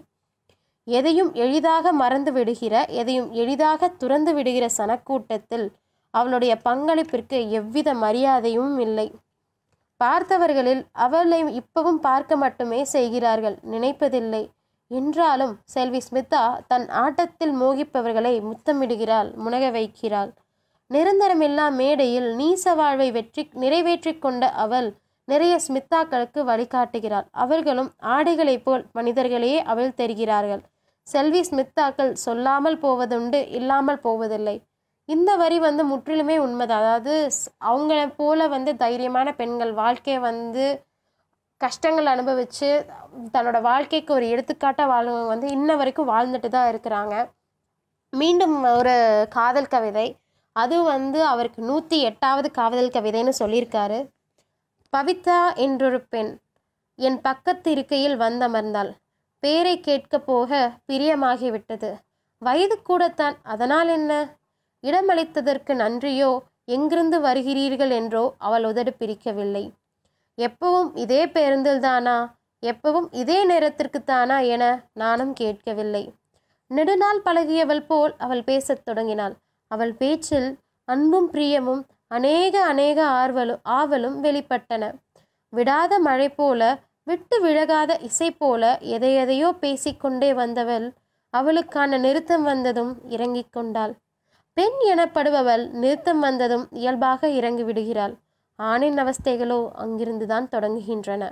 எதையும் எளிதாக மறந்து விடுகிற எதையும் எளிதாக துறந்து விடுகிற சனக்கூட்டத்தில் அவளுடைய பங்களிப்பிற்கு எவ்வித மரியாதையும் இல்லை பார்த்தவர்களில் அவளை இப்பவும் பார்க்க மட்டுமே செய்கிறார்கள் நினைப்பதில்லை என்றாலும் செல்வி ஸ்மிதா தன் ஆட்டத்தில் மோகிப்பவர்களை முத்தமிடுகிறாள் முனக வைக்கிறாள் நிரந்தரமில்லா மேடையில் நீச வாழ்வை வெற்றி நிறைவேற்றிக் கொண்ட அவள் நிறைய ஸ்மித்தாக்களுக்கு வழிகாட்டுகிறாள் அவர்களும் ஆடைகளைப் போல் மனிதர்களே அவள் தெரிகிறார்கள் செல்வி ஸ்மித்தாக்கள் சொல்லாமல் போவதுண்டு இல்லாமல் போவதில்லை இந்த வரி வந்து முற்றிலுமே உண்மைதான் அதாவது ஸ்- அவங்கள போல வந்து தைரியமான பெண்கள் வாழ்க்கையை வந்து கஷ்டங்கள் அனுபவித்து தன்னோட வாழ்க்கைக்கு ஒரு எடுத்துக்காட்டாக வாழ்வங்க வந்து இன்ன வரைக்கும் வாழ்ந்துட்டு தான் இருக்கிறாங்க மீண்டும் ஒரு காதல் கவிதை அது வந்து அவருக்கு நூற்றி எட்டாவது காதல் கவிதைன்னு சொல்லியிருக்காரு பவித்ரா என்றொரு பெண் என் பக்கத்து இருக்கையில் வந்தமர்ந்தாள் பேரை கேட்க போக பிரியமாகிவிட்டது வயது கூடத்தான் அதனால் என்ன இடமளித்ததற்கு நன்றியோ எங்கிருந்து வருகிறீர்கள் என்றோ அவள் உதடு பிரிக்கவில்லை எப்பவும் இதே பேருந்தில் தானா எப்பவும் இதே நேரத்திற்குத்தானா என நானும் கேட்கவில்லை நெடுநாள் பழகியவள் போல் அவள் பேசத் தொடங்கினாள் அவள் பேச்சில் அன்பும் பிரியமும் அநேக அநேக ஆர்வலும் ஆவலும் வெளிப்பட்டன விடாத மழை போல விட்டு விலகாத இசை போல எதையெதையோ பேசிக்கொண்டே வந்தவள் அவளுக்கான நிறுத்தம் வந்ததும் இறங்கிக் கொண்டாள் பெண் எனப்படுபவள் நிறுத்தம் வந்ததும் இயல்பாக இறங்கி விடுகிறாள் ஆணின் அவஸ்தைகளோ அங்கிருந்துதான் தொடங்குகின்றன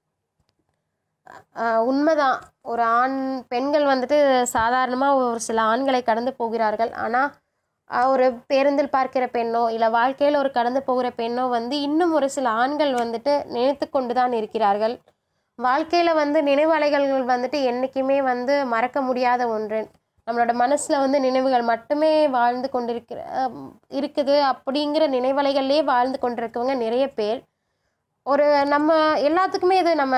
ஆஹ் உண்மைதான் ஒரு ஆண் பெண்கள் வந்துட்டு சாதாரணமாக ஒரு சில ஆண்களை கடந்து போகிறார்கள் ஆனால் ஒரு பேருந்தில் பார்க்கிற பெண்ணோ இல்லை வாழ்க்கையில் ஒரு கடந்து போகிற பெண்ணோ வந்து இன்னும் ஒரு சில ஆண்கள் வந்துட்டு நினைத்து கொண்டு தான் இருக்கிறார்கள் வாழ்க்கையில் வந்து நினைவலைகள் வந்துட்டு என்றைக்குமே வந்து மறக்க முடியாத ஒன்று நம்மளோட மனசில் வந்து நினைவுகள் மட்டுமே வாழ்ந்து கொண்டிருக்கிற அஹ், இருக்குது அப்படிங்கிற நினைவலைகள்லேயே வாழ்ந்து கொண்டிருக்கவங்க நிறைய பேர் ஒரு நம்ம எல்லாத்துக்குமே இது நம்ம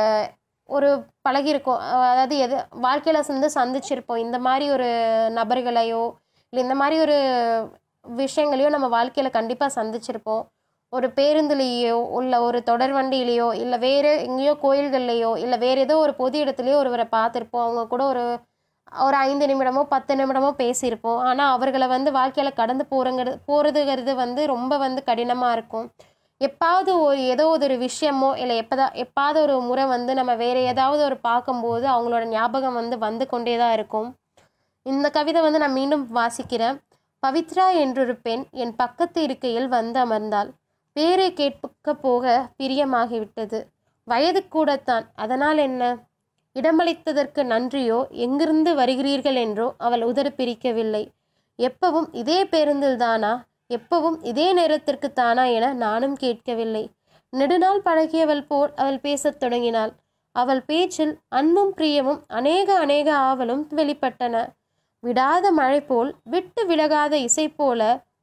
ஒரு பழகியிருக்கோம் அஹ் அதாவது எது வாழ்க்கையில் வந்து சந்திச்சிருப்போம் இந்த மாதிரி ஒரு நபர்களையோ இல்லை இந்த மாதிரி ஒரு விஷயங்களையோ நம்ம வாழ்க்கையில் கண்டிப்பாக சந்திச்சிருப்போம் ஒரு பேருந்துலேயோ இல்லை ஒரு தொடர் வண்டியிலையோ இல்லை வேறு எங்கேயோ கோயில்கள்லையோ இல்லை வேறு ஏதோ ஒரு பொது இடத்துலையோ ஒருவரை பார்த்துருப்போம் அவங்க கூட ஒரு ஒரு ஐந்து நிமிடமோ பத்து நிமிடமோ பேசியிருப்போம் ஆனால் அவர்களை வந்து வாழ்க்கையில் கடந்து போகிறங்கிறது போகிறதுங்கிறது வந்து ரொம்ப வந்து கடினமாக இருக்கும் எப்பாவது ஒரு ஏதோ ஒரு விஷயமோ இல்லை எப்பதா எப்பாவது ஒரு முறை வந்து நம்ம வேறு ஏதாவது ஒரு பார்க்கும்போது அவங்களோட ஞாபகம் வந்து வந்து கொண்டே தான் இருக்கும் இந்த கவிதை வந்து நான் மீண்டும் வாசிக்கிறேன் பவித்ரா என்றொரு பெண் என் பக்கத்து இருக்கையில் வந்து அமர்ந்தாள் பேரை கேட்க போக பிரியமாகிவிட்டது வயது கூடத்தான் அதனால் என்ன இடமளித்ததற்கு நன்றியோ எங்கிருந்து வருகிறீர்கள் என்றோ அவள் உதடு பிரிக்கவில்லை எப்பவும் இதே பேருந்தில் தானா எப்பவும் இதே நேரத்திற்கு தானா என நானும் கேட்கவில்லை நெடுநாள் பழகியவள் போல் அவள் பேசத் தொடங்கினாள் அவள் பேச்சில் அன்பும் பிரியமும் அநேக அநேக ஆவலும் வெளிப்பட்டன விடாத மழை போல் விட்டு விலகாத இசை போல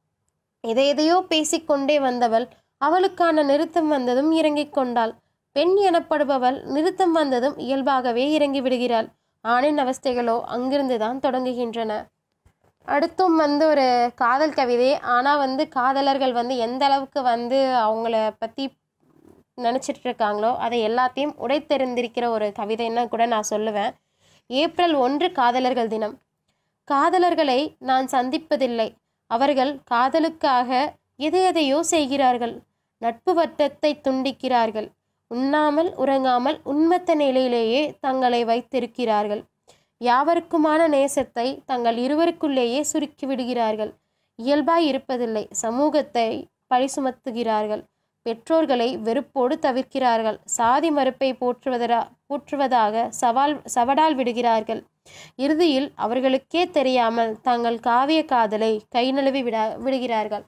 எதை எதையோ பேசிக்கொண்டே வந்தவள் அவளுக்கான நிறுத்தம் வந்ததும் இறங்கிக் கொண்டாள் பெண் எனப்படுபவள் நிறுத்தம் வந்ததும் இயல்பாகவே இறங்கி விடுகிறாள் ஆணின் அவஸ்தைகளோ அங்கிருந்துதான் தொடங்குகின்றன அடுத்தும் வந்து ஒரு காதல் கவிதை ஆனால் வந்து காதலர்கள் வந்து எந்த அளவுக்கு வந்து அவங்கள பற்றி நினச்சிட்டு இருக்காங்களோ அதை எல்லாத்தையும் உடைத்தெறிந்திருக்கிற ஒரு கவிதைன்னு கூட நான் சொல்லுவேன் ஏப்ரல் ஒன்று காதலர்கள் தினம் காதலர்களை நான் சந்திப்பதில்லை அவர்கள் காதலுக்காக எதை எதையோ செய்கிறார்கள் நட்பு வட்டத்தை துண்டிக்கிறார்கள் உண்ணாமல் உறங்காமல் உண்மத்த நிலையிலேயே தங்களை வைத்திருக்கிறார்கள் யாவருக்குமான நேசத்தை தங்கள் இருவருக்குள்ளேயே சுருக்கி விடுகிறார்கள் இயல்பாய் இருப்பதில்லை சமூகத்தை பழி சுமத்துகிறார்கள் பெற்றோர்களை வெறுப்போடு தவிர்க்கிறார்கள் சாதி மறுப்பை போற்றுவதா போற்றுவதாக சவால் சவடால் விடுகிறார்கள் இறுதியில் அவர்களுக்கே தெரியாமல் தங்கள் காவிய காதலை கை நழுவி விட விடுகிறார்கள்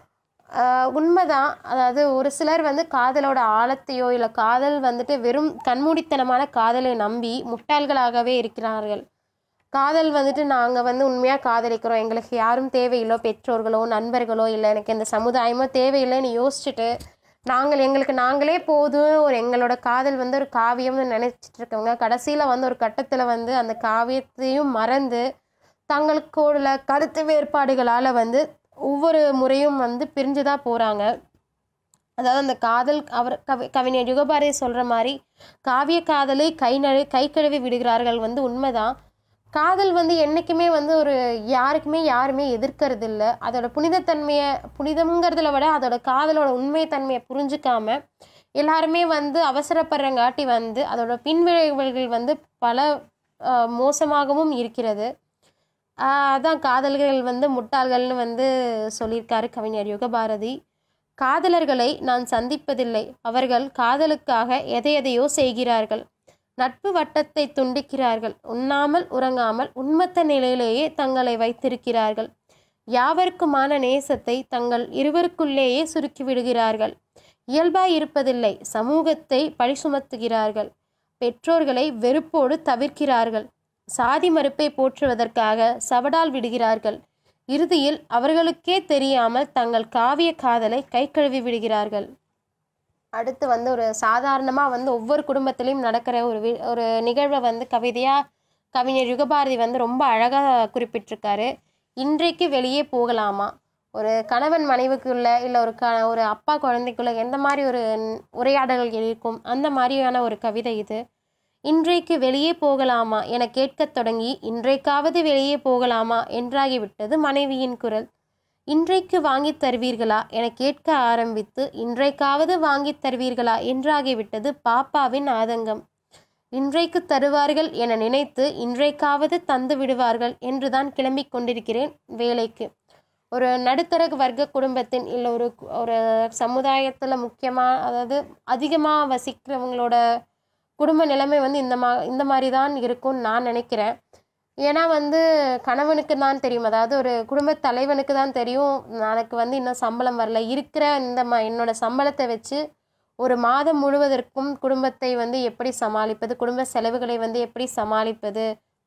ஆஹ் உண்மைதான் அதாவது ஒரு சிலர் வந்து காதலோட ஆழத்தையோ இல்லை காதல் வந்துட்டு வெறும் கண்மூடித்தனமான காதலை நம்பி முட்டாள்களாகவே இருக்கிறார்கள் காதல் வந்துட்டு நாங்கள் வந்து உண்மையாக காதலிக்கிறோம் எங்களுக்கு யாரும் தேவையில்லை பெற்றோர்களோ நண்பர்களோ இல்லை எனக்கு இந்த சமுதாயமோ தேவையில்லைன்னு யோசிச்சுட்டு நாங்கள் எங்களுக்கு நாங்களே போதும் ஒரு எங்களோட காதல் வந்து ஒரு காவியம்னு நினச்சிட்டு இருக்கவங்க கடைசியில் வந்து ஒரு கட்டத்தில் வந்து அந்த காவியத்தையும் மறந்து தங்களுக்கு உள்ள கருத்து வேறுபாடுகளால் வந்து ஒவ்வொரு முறையும் வந்து பிரிஞ்சு தான் போகிறாங்க அதாவது அந்த காதல் அவர் கவி கவிஞர் யுகபாரதி சொல்கிற மாதிரி காவிய காதலை கை நழு கை கழுவி விடுகிறார்கள் வந்து உண்மைதான் காதல் வந்து என்றைக்குமே வந்து ஒரு யாருக்குமே யாருமே எதிர்க்கிறது இல்லை அதோட புனிதத்தன்மையை புனிதம்ங்கிறதுல விட அதோட காதலோட உண்மைத்தன்மையை புரிஞ்சுக்காம எல்லாருமே வந்து அவசரப்படுறங்காட்டி வந்து அதோட பின்விளைவுகள் வந்து பல ஆஹ், மோசமாகவும் இருக்கிறது ஆஹ், அதான் காதல்கள் வந்து முட்டாள்கள்னு வந்து சொல்லியிருக்காரு கவிஞர் யுகபாரதி காதலர்களை நான் சந்திப்பதில்லை அவர்கள் காதலுக்காக எதை எதையோ செய்கிறார்கள் நட்பு வட்டத்தை துண்டிக்கிறார்கள் உண்ணாமல் உறங்காமல் உண்மத்த நிலையிலேயே தங்களை வைத்திருக்கிறார்கள் யாவருக்குமான நேசத்தை தங்கள் இருவருக்குள்ளேயே சுருக்கி விடுகிறார்கள் இயல்பாய் இருப்பதில்லை சமூகத்தை பழி சுமத்துகிறார்கள் பெற்றோர்களை வெறுப்போடு தவிர்க்கிறார்கள் சாதி மறுப்பை போற்றுவதற்காக சவடால் விடுகிறார்கள் இறுதியில் அவர்களுக்கே தெரியாமல் தங்கள் காவிய காதலை கை கழுவி விடுகிறார்கள் அடுத்து வந்து ஒரு சாதாரணமாக வந்து ஒவ்வொரு குடும்பத்திலையும் நடக்கிற ஒரு வி ஒரு நிகழ்வை வந்து கவிதையாக கவிஞர் யுகபாரதி வந்து ரொம்ப அழகாக குறிப்பிட்டிருக்காரு இன்றைக்கு வெளியே போகலாமா ஒரு கணவன் மனைவிக்குள்ள இல்லை ஒரு க ஒரு அப்பா குழந்தைக்குள்ள எந்த மாதிரி ஒரு உரையாடல்கள் இருக்கும் அந்த மாதிரியான ஒரு கவிதை இது இன்றைக்கு வெளியே போகலாமா என கேட்கத் தொடங்கி இன்றைக்காவது வெளியே போகலாமா என்றாகிவிட்டது மனைவியின் குரல் இன்றைக்கு வாங்கித் தருவீர்களா என கேட்க ஆரம்பித்து இன்றைக்காவது வாங்கித் தருவீர்களா என்றாகிவிட்டது பாப்பாவின் ஆதங்கம் இன்றைக்கு தருவார்கள் என நினைத்து இன்றைக்காவது தந்து விடுவார்கள் என்றுதான் கிளம்பிக் கொண்டிருக்கிறேன் வேலைக்கு ஒரு நடுத்தர வர்க்க குடும்பத்தின் இல்லை ஒரு ஒரு சமுதாயத்தில் முக்கியமாக அதாவது அதிகமாக வசிக்கிறவங்களோட குடும்ப நிலைமை வந்து இந்த மா இந்த மாதிரி தான் இருக்கும்னு நான் நினைக்கிறேன் ஏன்னா வந்து கணவனுக்கு தான் தெரியும் அதாவது ஒரு குடும்ப தலைவனுக்கு தான் தெரியும் எனக்கு வந்து இன்னும் சம்பளம் வரல இருக்கிற இந்த ம என்னோட சம்பளத்தை வச்சு ஒரு மாதம் முழுவதற்கும் குடும்பத்தை வந்து எப்படி சமாளிப்பது குடும்ப செலவுகளை வந்து எப்படி சமாளிப்பது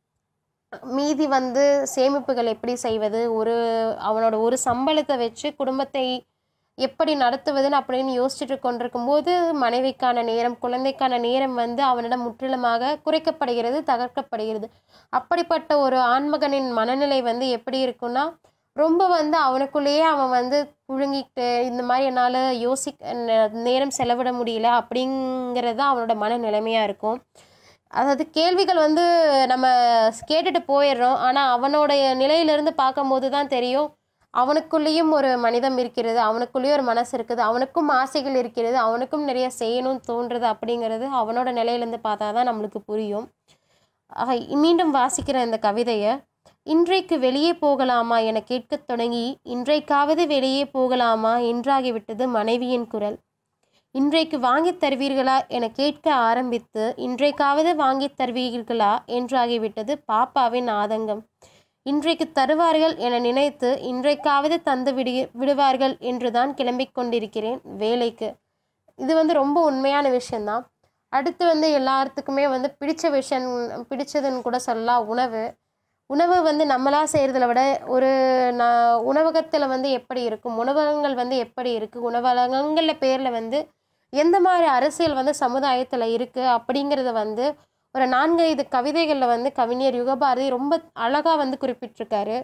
மீதி வந்து சேமிப்புகள் எப்படி செய்வது ஒரு அவனோட ஒரு சம்பளத்தை வச்சு குடும்பத்தை எப்படி நடத்துவதுன்னு அப்படின்னு யோசிச்சுட்டு கொண்டிருக்கும் போது மனைவிக்கான நேரம் குழந்தைக்கான நேரம் வந்து அவனிடம் முற்றிலுமாக குறைக்கப்படுகிறது தகர்க்கப்படுகிறது அப்படிப்பட்ட ஒரு ஆண்மகனின் மனநிலை வந்து எப்படி இருக்குன்னா ரொம்ப வந்து அவனுக்குள்ளேயே அவன் வந்து புழுங்கிட்டு இந்த மாதிரி என்னால் யோசிக்க நே- நேரம் செலவிட முடியல அப்படிங்கிறது தான் அவனோட மனநிலைமையாக இருக்கும் அதாவது கேள்விகள் வந்து நம்ம கேட்டுட்டு போயிடுறோம் ஆனால் அவனோடைய நிலையிலிருந்து பார்க்கும்போது தான் தெரியும் அவனுக்குள்ளேயும் ஒரு மனிதம் இருக்கிறது அவனுக்குள்ளேயும் ஒரு மனசு இருக்குது அவனுக்கும் ஆசைகள் இருக்கிறது அவனுக்கும் நிறைய செய்யணும்னு தோன்றுறது அப்படிங்கிறது அவனோட நிலையிலேருந்து பார்த்தா தான் நம்மளுக்கு புரியும் ஆக, மீண்டும் வாசிக்கிற இந்த கவிதையை இன்றைக்கு வெளியே போகலாமா என கேட்கத் தொடங்கி இன்றைக்காவது வெளியே போகலாமா என்றாகிவிட்டது மனைவியின் குரல் இன்றைக்கு வாங்கித் தருவீர்களா என கேட்க ஆரம்பித்து இன்றைக்காவது வாங்கித் தருவீர்களா என்றாகிவிட்டது பாப்பாவின் ஆதங்கம் இன்றைக்கு தருவார்கள் என நினைத்து இன்றைக்காவது தந்து விடு விடுவார்கள் என்றுதான் கிளம்பிக் கொண்டிருக்கிறேன் வேலைக்கு இது வந்து ரொம்ப உண்மையான விஷயந்தான் அடுத்து வந்து எல்லாத்துக்குமே வந்து பிடிச்ச விஷயம் பிடிச்சதுன்னு கூட சொல்லலாம் உணவு உணவு வந்து நம்மளா செய்கிறத விட ஒரு ந உணவகத்தில் வந்து எப்படி இருக்கும் உணவகங்கள் வந்து எப்படி இருக்குது உணவகங்களில் பேரில் வந்து எந்த மாதிரி அரசியல் வந்து சமுதாயத்தில் இருக்குது அப்படிங்கிறத வந்து ஒரு நான்கைந்து கவிதைகளில் வந்து கவிஞர் யுகபாரதி ரொம்ப அழகாக வந்து குறிப்பிட்டிருக்காரு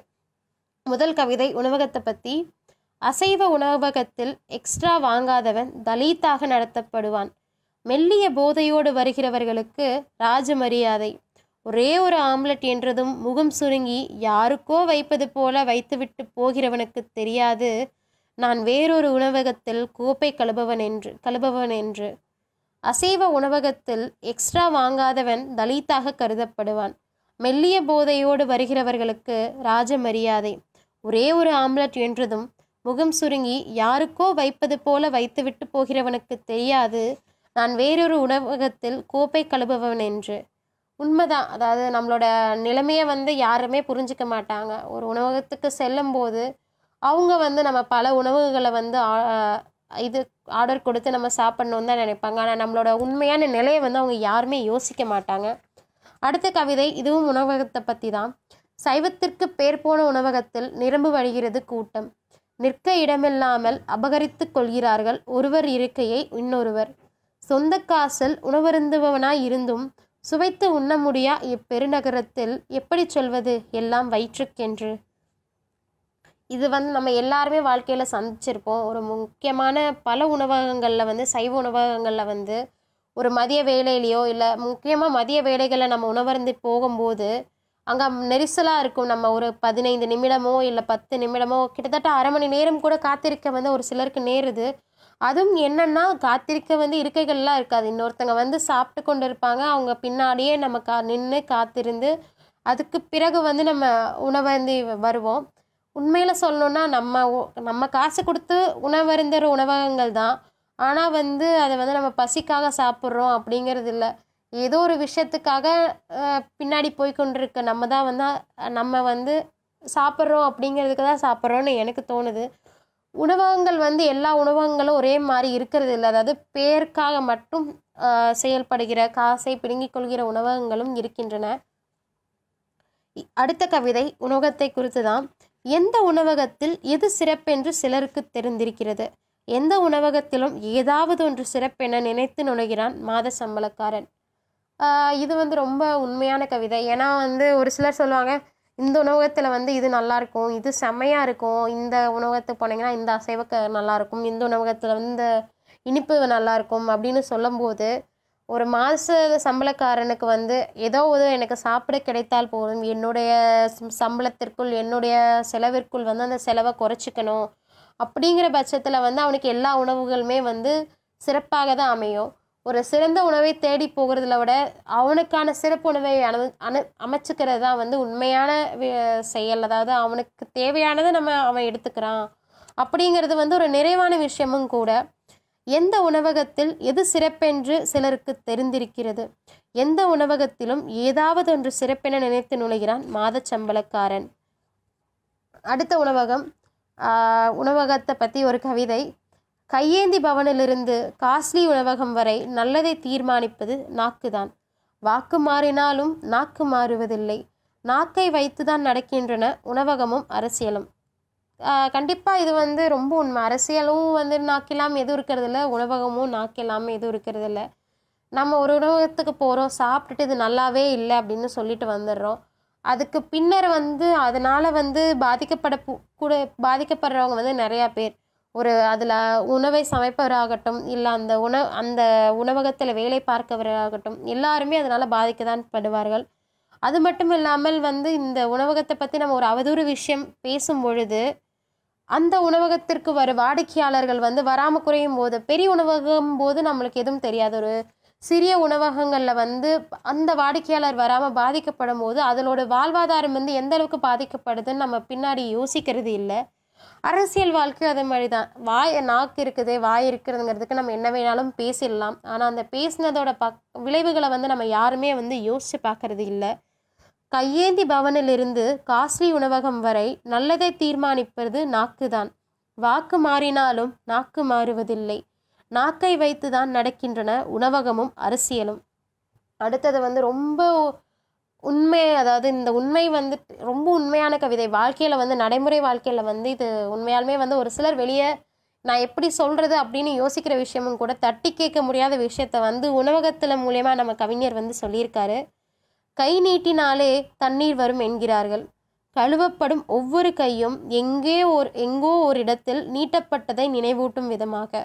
முதல் கவிதை உணவகத்தை பற்றி அசைவ உணவகத்தில் எக்ஸ்ட்ரா வாங்காதவன் தலித்தாக நடத்தப்படுவான் மெல்லிய போதையோடு வருகிறவர்களுக்கு ராஜ மரியாதை ஒரே ஒரு ஆம்லெட் என்றதும் முகம் சுருங்கி யாருக்கோ வைப்பது போல வைத்துவிட்டு போகிறவனுக்கு தெரியாது நான் வேறொரு உணவகத்தில் கோப்பை கழுபவன் என்று கழுபவன் என்று அசைவ உணவகத்தில் எக்ஸ்ட்ரா வாங்காதவன் தலித்தாக கருதப்படுவான் மெல்லிய போதையோடு வருகிறவர்களுக்கு ராஜ மரியாதை ஒரே ஒரு ஆம்லெட் என்றதும் முகம் சுருங்கி யாருக்கோ வைப்பது போல வைத்துவிட்டு போகிறவனுக்கு தெரியாது நான் வேறொரு உணவகத்தில் கோப்பை கழுபவன் என்று உண்மைதான் அதாவது நம்மளோட நிலைமையை வந்து யாருமே புரிஞ்சுக்க மாட்டாங்க ஒரு உணவகத்துக்கு செல்லும்போது அவங்க வந்து நம்ம பல உணவுகளை வந்து ஆ- இது ஆர்டர் கொடுத்து நம்ம சாப்பிட்ணுன்னு தான் நினைப்பாங்க ஆனால் நம்மளோட உண்மையான நிலையை வந்து அவங்க யாருமே யோசிக்க மாட்டாங்க அடுத்த கவிதை இதுவும் உணவகத்தை பற்றி தான் சைவத்திற்கு பேர் போன உணவகத்தில் நிரம்பு வழிகிறது கூட்டம் நிற்க இடமில்லாமல் அபகரித்து கொள்கிறார்கள் ஒருவர் இருக்கையை இன்னொருவர் சொந்த காசில் உணவருந்துபவனாய் இருந்தும் சுவைத்து உண்ண முடியா இப்பெருநகரத்தில் எப்படி சொல்வது எல்லாம் வயிற்றுக்கென்று இது வந்து நம்ம எல்லாருமே வாழ்க்கையில் சந்திச்சிருப்போம் ஒரு முக்கியமான பல உணவகங்களில் வந்து சைவ உணவகங்களில் வந்து ஒரு மதிய வேலையிலையோ இல்லை முக்கியமாக மதிய வேலைகளில் நம்ம உணவருந்தி போகும்போது அங்கே நெரிசலாக இருக்கும் நம்ம ஒரு பதினைந்து நிமிடமோ இல்லை பத்து நிமிடமோ கிட்டத்தட்ட அரை மணி நேரம் கூட காத்திருக்க வந்து ஒரு சிலருக்கு நேருது அதுவும் என்னன்னா காத்திருக்க வந்து இருக்கைகள்லாம் இருக்காது இன்னொருத்தங்க வந்து சாப்பிட்டு கொண்டு இருப்பாங்க அவங்க பின்னாடியே நம்ம கா நின்று காத்திருந்து அதுக்கு பிறகு வந்து நம்ம உணவருந்தி வருவோம் உண்மையில் சொல்லணுன்னா நம்ம உ- நம்ம காசு கொடுத்து உணவருந்துற உணவகங்கள் தான் ஆனால் வந்து அதை வந்து நம்ம பசிக்காக சாப்பிட்றோம் அப்படிங்கிறது இல்லை ஏதோ ஒரு விஷயத்துக்காக அஹ், பின்னாடி போய் கொண்டிருக்க நம்ம தான் வந்து அஹ், நம்ம வந்து சாப்பிட்றோம் அப்படிங்கிறதுக்கு தான் சாப்பிட்றோன்னு எனக்கு தோணுது உணவகங்கள் வந்து எல்லா உணவகங்களும் ஒரே மாதிரி இருக்கிறது இல்லை அதாவது பேருக்காக மட்டும் அஹ், செயல்படுகிற காசை பிடுங்கிக் கொள்கிற உணவகங்களும் இருக்கின்றன இ- அடுத்த கவிதை உணவகத்தை குறித்து தான் எந்த உணவகத்தில் எது சிறப்பென்று சிலருக்கு தெரிந்திருக்கிறது எந்த உணவகத்திலும் ஏதாவது ஒன்று சிறப்பென நினைத்து நுழைகிறான் மாத சம்பளக்காரன் ஆஹ் இது வந்து ரொம்ப உண்மையான கவிதை ஏன்னா வந்து ஒரு சிலர் சொல்லுவாங்க இந்த உணவகத்தில் வந்து இது நல்லா இருக்கும் இது செம்மையாக இருக்கும் இந்த உணவகத்துக்கு போனீங்கன்னா இந்த அசைவ நல்லா இருக்கும் இந்த உணவகத்தில் வந்து இந்த இனிப்பு நல்லா இருக்கும் அப்படின்னு சொல்லும்போது ஒரு மாத சம்பளக்காரனுக்கு வந்து ஏதோ ஒரு எனக்கு சாப்பிட கிடைத்தால் போதும் என்னுடைய சம்- சம்பளத்திற்குள் என்னுடைய செலவிற்குள் வந்து அந்த செலவை குறைச்சிக்கணும் அப்படிங்கிற பட்சத்தில் வந்து அவனுக்கு எல்லா உணவுகளுமே வந்து சிறப்பாக தான் அமையும் ஒரு சிறந்த உணவை தேடி போகிறதுல விட அவனுக்கான சிறப்பு உணவை அனு அனு அமைச்சுக்கிறது தான் வந்து உண்மையான வி- செயல் அதாவது அவனுக்கு தேவையானதை நம்ம அவன் எடுத்துக்கிறான் அப்படிங்கிறது வந்து ஒரு நிறைவான விஷயமும் கூட எந்த உணவகத்தில் எது சிறப்பென்று சிலருக்கு தெரிந்திருக்கிறது எந்த உணவகத்திலும் ஏதாவது ஒன்று சிறப்பென நினைத்து நுழைகிறான் மாதச் சம்பளக்காரன் அடுத்த உணவகம் ஆஹ், உணவகத்தை பற்றி ஒரு கவிதை கையேந்தி பவனிலிருந்து காஸ்ட்லி உணவகம் வரை நல்லதை தீர்மானிப்பது நாக்குதான் வாக்கு மாறினாலும் நாக்கு மாறுவதில்லை நாக்கை வைத்துதான் நடக்கின்றன உணவகமும் அரசியலும் கண்டிப்பாக இது வந்து ரொம்ப உண்மை அரசியலும் வந்து நாக்கில்லாமல் எதுவும் இருக்கிறதில்ல உணவகமும் நாக்கில்லாமல் எதுவும் இருக்கிறதில்ல நம்ம ஒரு உணவகத்துக்கு போகிறோம் சாப்பிட்டுட்டு இது நல்லாவே இல்லை அப்படின்னு சொல்லிட்டு வந்துடுறோம் அதுக்கு பின்னர் வந்து அதனால் வந்து பாதிக்கப்பட பு- கூட பாதிக்கப்படுறவங்க வந்து நிறையா பேர் ஒரு அதில் உணவை சமைப்பவராகட்டும் இல்லை அந்த உணவு அந்த உணவகத்தில் வேலை பார்க்கவராகட்டும் எல்லாருமே அதனால் பாதிக்க தான் படுவார்கள் அது மட்டும் இல்லாமல் வந்து இந்த உணவகத்தை பற்றி நம்ம ஒரு அவதூறு விஷயம் பேசும் பொழுது அந்த உணவகத்திற்கு வர வாடிக்கையாளர்கள் வந்து வராமல் குறையும் போது பெரிய உணவகம் போது நம்மளுக்கு எதுவும் தெரியாது ஒரு சிறிய உணவகங்களில் வந்து அந்த வாடிக்கையாளர் வராமல் பாதிக்கப்படும் போது அதனோட வாழ்வாதாரம் வந்து எந்த அளவுக்கு பாதிக்கப்படுதுன்னு நம்ம பின்னாடி யோசிக்கிறது இல்லை அரசியல் வாழ்க்கை அதே மாதிரி தான் வாய் நாக்கு இருக்குது வாய் இருக்கிறதுங்கிறதுக்கு நம்ம என்ன வேணாலும் பேசிடலாம் ஆனால் அந்த பேசினதோட பக் விளைவுகளை வந்து நம்ம யாருமே வந்து யோசித்து பார்க்கறது இல்லை கையேந்தி பவனிலிருந்து காஸ்ட்லி உணவகம் வரை நல்லதை தீர்மானிப்பது நாக்குதான் வாக்கு மாறினாலும் நாக்கு மாறுவதில்லை நாக்கை வைத்துதான் நடக்கின்றன உணவகமும் அரசியலும் அடுத்தது வந்து ரொம்ப உண்மை அதாவது இந்த உண்மை வந்து ரொம்ப உண்மையான கவிதை வாழ்க்கையில் வந்து நடைமுறை வாழ்க்கையில் வந்து இது உண்மையாலுமே வந்து ஒரு சிலர் வெளியே நான் எப்படி சொல்கிறது அப்படின்னு யோசிக்கிற விஷயமும் கூட தட்டி கேட்க முடியாத விஷயத்த வந்து உணவகத்தில் மூலயமா நம்ம கவிஞர் வந்து சொல்லியிருக்காரு கை நீட்டினாலே தண்ணீர் வரும் என்கிறார்கள் கழுவப்படும் ஒவ்வொரு கையும் எங்கே ஒரு எங்கோ ஒரு இடத்தில் நீட்டப்பட்டதை நினைவூட்டும் விதமாக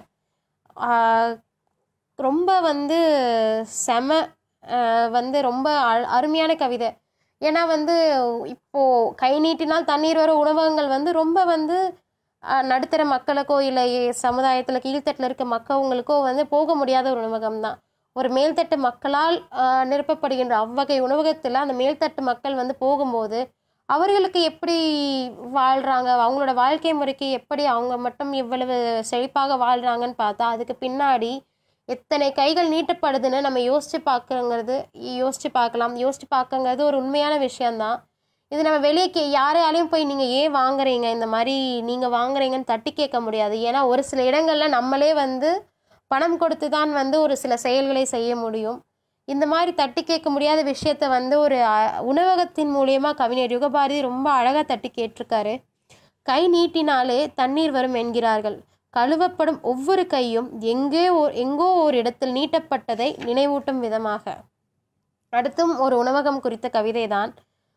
ஆஹ் ரொம்ப வந்து செம ஆஹ் வந்து ரொம்ப அ- அருமையான கவிதை ஏன்னா வந்து இப்போ கை நீட்டினால் தண்ணீர் வர உணவகங்கள் வந்து ரொம்ப வந்து ஆஹ் நடுத்தர மக்களுக்கோ இல்லை சமுதாயத்தில் கீழ்த்தட்டில் இருக்க மக்கவங்களுக்கோ வந்து போக முடியாத ஒரு உணவகம் தான் ஒரு மேல்தட்டு மக்களால் ஆஹ் நிரப்பப்படுகின்ற அவ்வகை உணவகத்தில் அந்த மேல்தட்டு மக்கள் வந்து போகும்போது அவர்களுக்கு எப்படி வாழ்கிறாங்க அவங்களோட வாழ்க்கை முறைக்கு எப்படி அவங்க மட்டும் இவ்வளவு செழிப்பாக வாழ்கிறாங்கன்னு பார்த்தா அதுக்கு பின்னாடி எத்தனை கைகள் நீட்டப்படுதுன்னு நம்ம யோசிச்சு பார்க்கறங்கிறது யோசிச்சு பார்க்கலாம் யோசிச்சு பார்க்கங்கிறது ஒரு உண்மையான விஷயம்தான் இது நம்ம வெளியே கே யாரையாலையும் போய் நீங்கள் ஏன் வாங்குறீங்க இந்த மாதிரி நீங்கள் வாங்குறீங்கன்னு தட்டி கேட்க முடியாது ஏன்னா ஒரு சில இடங்களில் நம்மளே வந்து பணம் கொடுத்து தான் வந்து ஒரு சில செயல்களை செய்ய முடியும் இந்த மாதிரி தட்டி கேட்க முடியாத விஷயத்த வந்து ஒரு அ- உணவகத்தின் மூலியமா கவிஞர் யுகபாரதி ரொம்ப அழகாக தட்டி கேட்டிருக்காரு கை நீட்டினாலே தண்ணீர் வரும் என்கிறார்கள் கழுவப்படும் ஒவ்வொரு கையும் எங்கே ஓ எங்கோ ஒரு இடத்தில் நீட்டப்பட்டதை நினைவூட்டும் விதமாக அடுத்தும் ஒரு உணவகம் குறித்த கவிதை தான்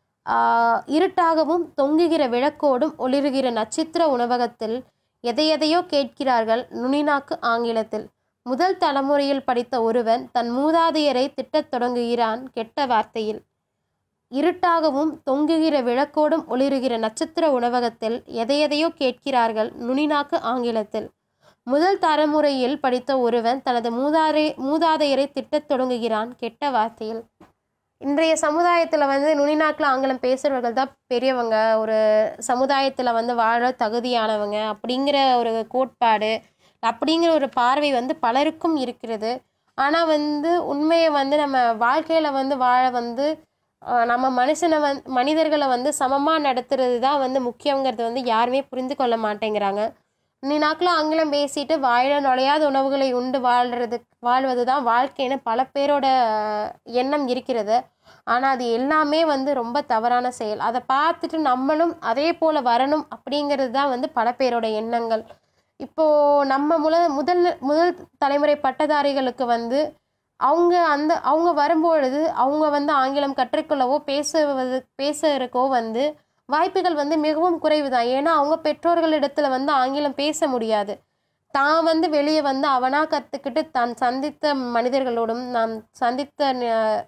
இருட்டாகவும் தொங்குகிற விளக்கோடும் ஒளிருகிற நட்சத்திர உணவகத்தில் எதையெதையோ கேட்கிறார்கள் நுனிநாக்கு ஆங்கிலத்தில் முதல் தலைமுறையில் படித்த ஒருவன் தன் மூதாதையரை திட்டத் தொடங்குகிறான் கெட்ட வார்த்தையில் இருட்டாகவும் தொங்குகிற விளக்கோடும் ஒளிருகிற நட்சத்திர உணவகத்தில் எதையெதையோ கேட்கிறார்கள் நுனிநாக்கு ஆங்கிலத்தில் முதல் தலைமுறையில் படித்த ஒருவன் தனது மூதாதை மூதாதையரை திட்டத் தொடங்குகிறான் கெட்ட வார்த்தையில் இன்றைய சமுதாயத்தில் வந்து நுனிநாக்கில் ஆங்கிலம் பேசுகிறவர்கள் தான் பெரியவங்க ஒரு சமுதாயத்தில் வந்து வாழ தகுதியானவங்க அப்படிங்கிற ஒரு கோட்பாடு அப்படிங்கிற ஒரு பார்வை வந்து பலருக்கும் இருக்கிறது ஆனால் வந்து உண்மையை வந்து நம்ம வாழ்க்கையில் வந்து வாழ வந்து அஹ், நம்ம மனுஷனை வந் மனிதர்களை வந்து சமமாக நடத்துறது தான் வந்து முக்கியங்கிறது வந்து யாருமே புரிந்து கொள்ள மாட்டேங்கிறாங்க நீ நாக்கில் ஆங்கிலம் பேசிட்டு வாயில நுழையாத உணவுகளை உண்டு வாழ்றது வாழ்வது தான் வாழ்க்கைன்னு பல பேரோட அஹ், எண்ணம் இருக்கிறது ஆனால் அது எல்லாமே வந்து ரொம்ப தவறான செயல் அதை பார்த்துட்டு நம்மளும் அதே போல் வரணும் அப்படிங்கிறது தான் வந்து பல பேரோட எண்ணங்கள் இப்போது நம்ம முல முதல் முதல் தலைமுறை பட்டதாரிகளுக்கு வந்து அவங்க அந்த அவங்க வரும்பொழுது அவங்க வந்து ஆங்கிலம் கற்றுக்கொள்ளவோ பேசுவது பேசுறதுக்கோ வந்து வாய்ப்புகள் வந்து மிகவும் குறைவு தான் ஏன்னா அவங்க பெற்றோர்களிடத்துல வந்து ஆங்கிலம் பேச முடியாது தான் வந்து வெளியே வந்து அவனா கற்றுக்கிட்டு தான் சந்தித்த மனிதர்களோடும் நாம் சந்தித்த ந-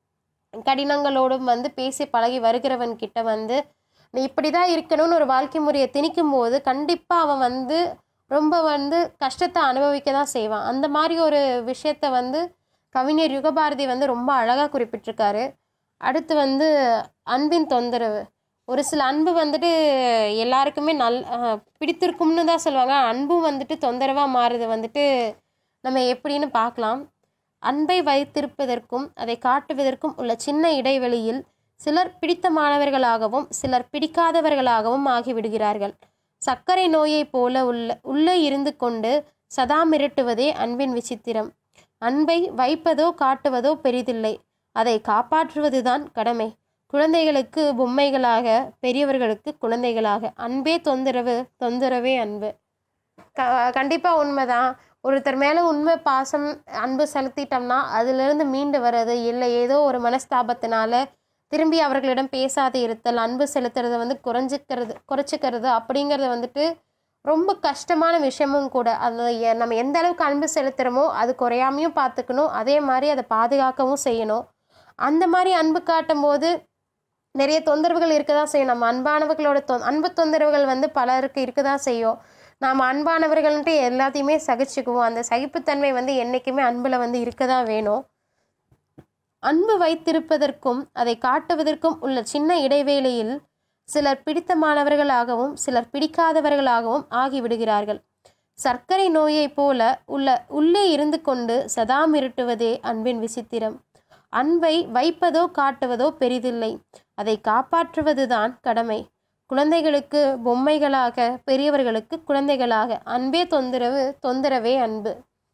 கடினங்களோடும் வந்து பேசி பழகி வருகிறவன் கிட்ட வந்து நீ இப்படி தான் இருக்கணும்னு ஒரு வாழ்க்கை முறையை திணிக்கும் போது கண்டிப்பாக அவன் வந்து ரொம்ப வந்து கஷ்டத்தை அனுபவிக்க தான் செய்வான் அந்த மாதிரி ஒரு விஷயத்த வந்து கவிஞர் யுகபாரதி வந்து ரொம்ப அழகாக குறிப்பிட்டிருக்காரு அடுத்து வந்து அன்பின் தொந்தரவு ஒரு சில அன்பு வந்துட்டு எல்லாருக்குமே நல் அஹ், பிடித்திருக்கும்னு தான் சொல்லுவாங்க அன்பும் வந்துட்டு தொந்தரவாக மாறுது வந்துட்டு நம்ம எப்படின்னு பார்க்கலாம் அன்பை வைத்திருப்பதற்கும் அதை காட்டுவதற்கும் உள்ள சின்ன இடைவெளியில் சிலர் பிடித்தமானவர்களாகவும் சிலர் பிடிக்காதவர்களாகவும் ஆகிவிடுகிறார்கள் சர்க்கரை நோயைப் போல உள்ள உள்ளே இருந்து கொண்டு சதா மிரட்டுவதே அன்பின் விசித்திரம் அன்பை வைப்பதோ காட்டுவதோ பெரிதில்லை அதை காப்பாற்றுவதுதான் கடமை குழந்தைகளுக்கு பொம்மைகளாக பெரியவர்களுக்கு குழந்தைகளாக அன்பே தொந்தரவு தொந்தரவே அன்பு க கண்டிப்பாக உண்மைதான் ஒருத்தர் மேலே உண்மை பாசம் அன்பு செலுத்திட்டோம்னா அதிலிருந்து மீண்டு வர்றது இல்லை ஏதோ ஒரு மனஸ்தாபத்தினால திரும்பி அவர்களிடம் பேசாது இருத்தல் அன்பு செலுத்துறது வந்து குறைஞ்சிக்கிறது குறைச்சிக்கிறது அப்படிங்கிறது வந்துட்டு ரொம்ப கஷ்டமான விஷயமும் கூட அது எ- நம்ம எந்த அளவுக்கு அன்பு செலுத்துகிறோமோ அது குறையாமையும் பார்த்துக்கணும் அதே மாதிரி அதை பாதுகாக்கவும் செய்யணும் அந்த மாதிரி அன்பு காட்டும் போது நிறைய தொந்தரவுகள் இருக்க தான் செய்யும் நம்ம அன்பானவர்களோட தொ அன்பு தொந்தரவுகள் வந்து பலருக்கு இருக்க தான் செய்யும் நாம் அன்பானவர்கள்ன்ட்டு எல்லாத்தையுமே சகிச்சுக்குவோம் அந்த சகிப்புத்தன்மை வந்து என்றைக்குமே அன்பில் வந்து இருக்க தான் வேணும் அன்பு வைத்திருப்பதற்கும் அதை காட்டுவதற்கும் உள்ள சின்ன இடைவேளையில் சிலர் பிடித்தமானவர்களாகவும் சிலர் பிடிக்காதவர்களாகவும் ஆகிவிடுகிறார்கள் சர்க்கரை நோயைப் போல உள்ள உள்ளே இருந்து கொண்டு சதா மிரட்டுவதே அன்பின் விசித்திரம் அன்பை வைப்பதோ காட்டுவதோ பெரிதில்லை அதை காப்பாற்றுவதுதான் கடமை குழந்தைகளுக்கு பொம்மைகளாக பெரியவர்களுக்கு குழந்தைகளாக அன்பே தொந்தரவு தொந்தரவே அன்பு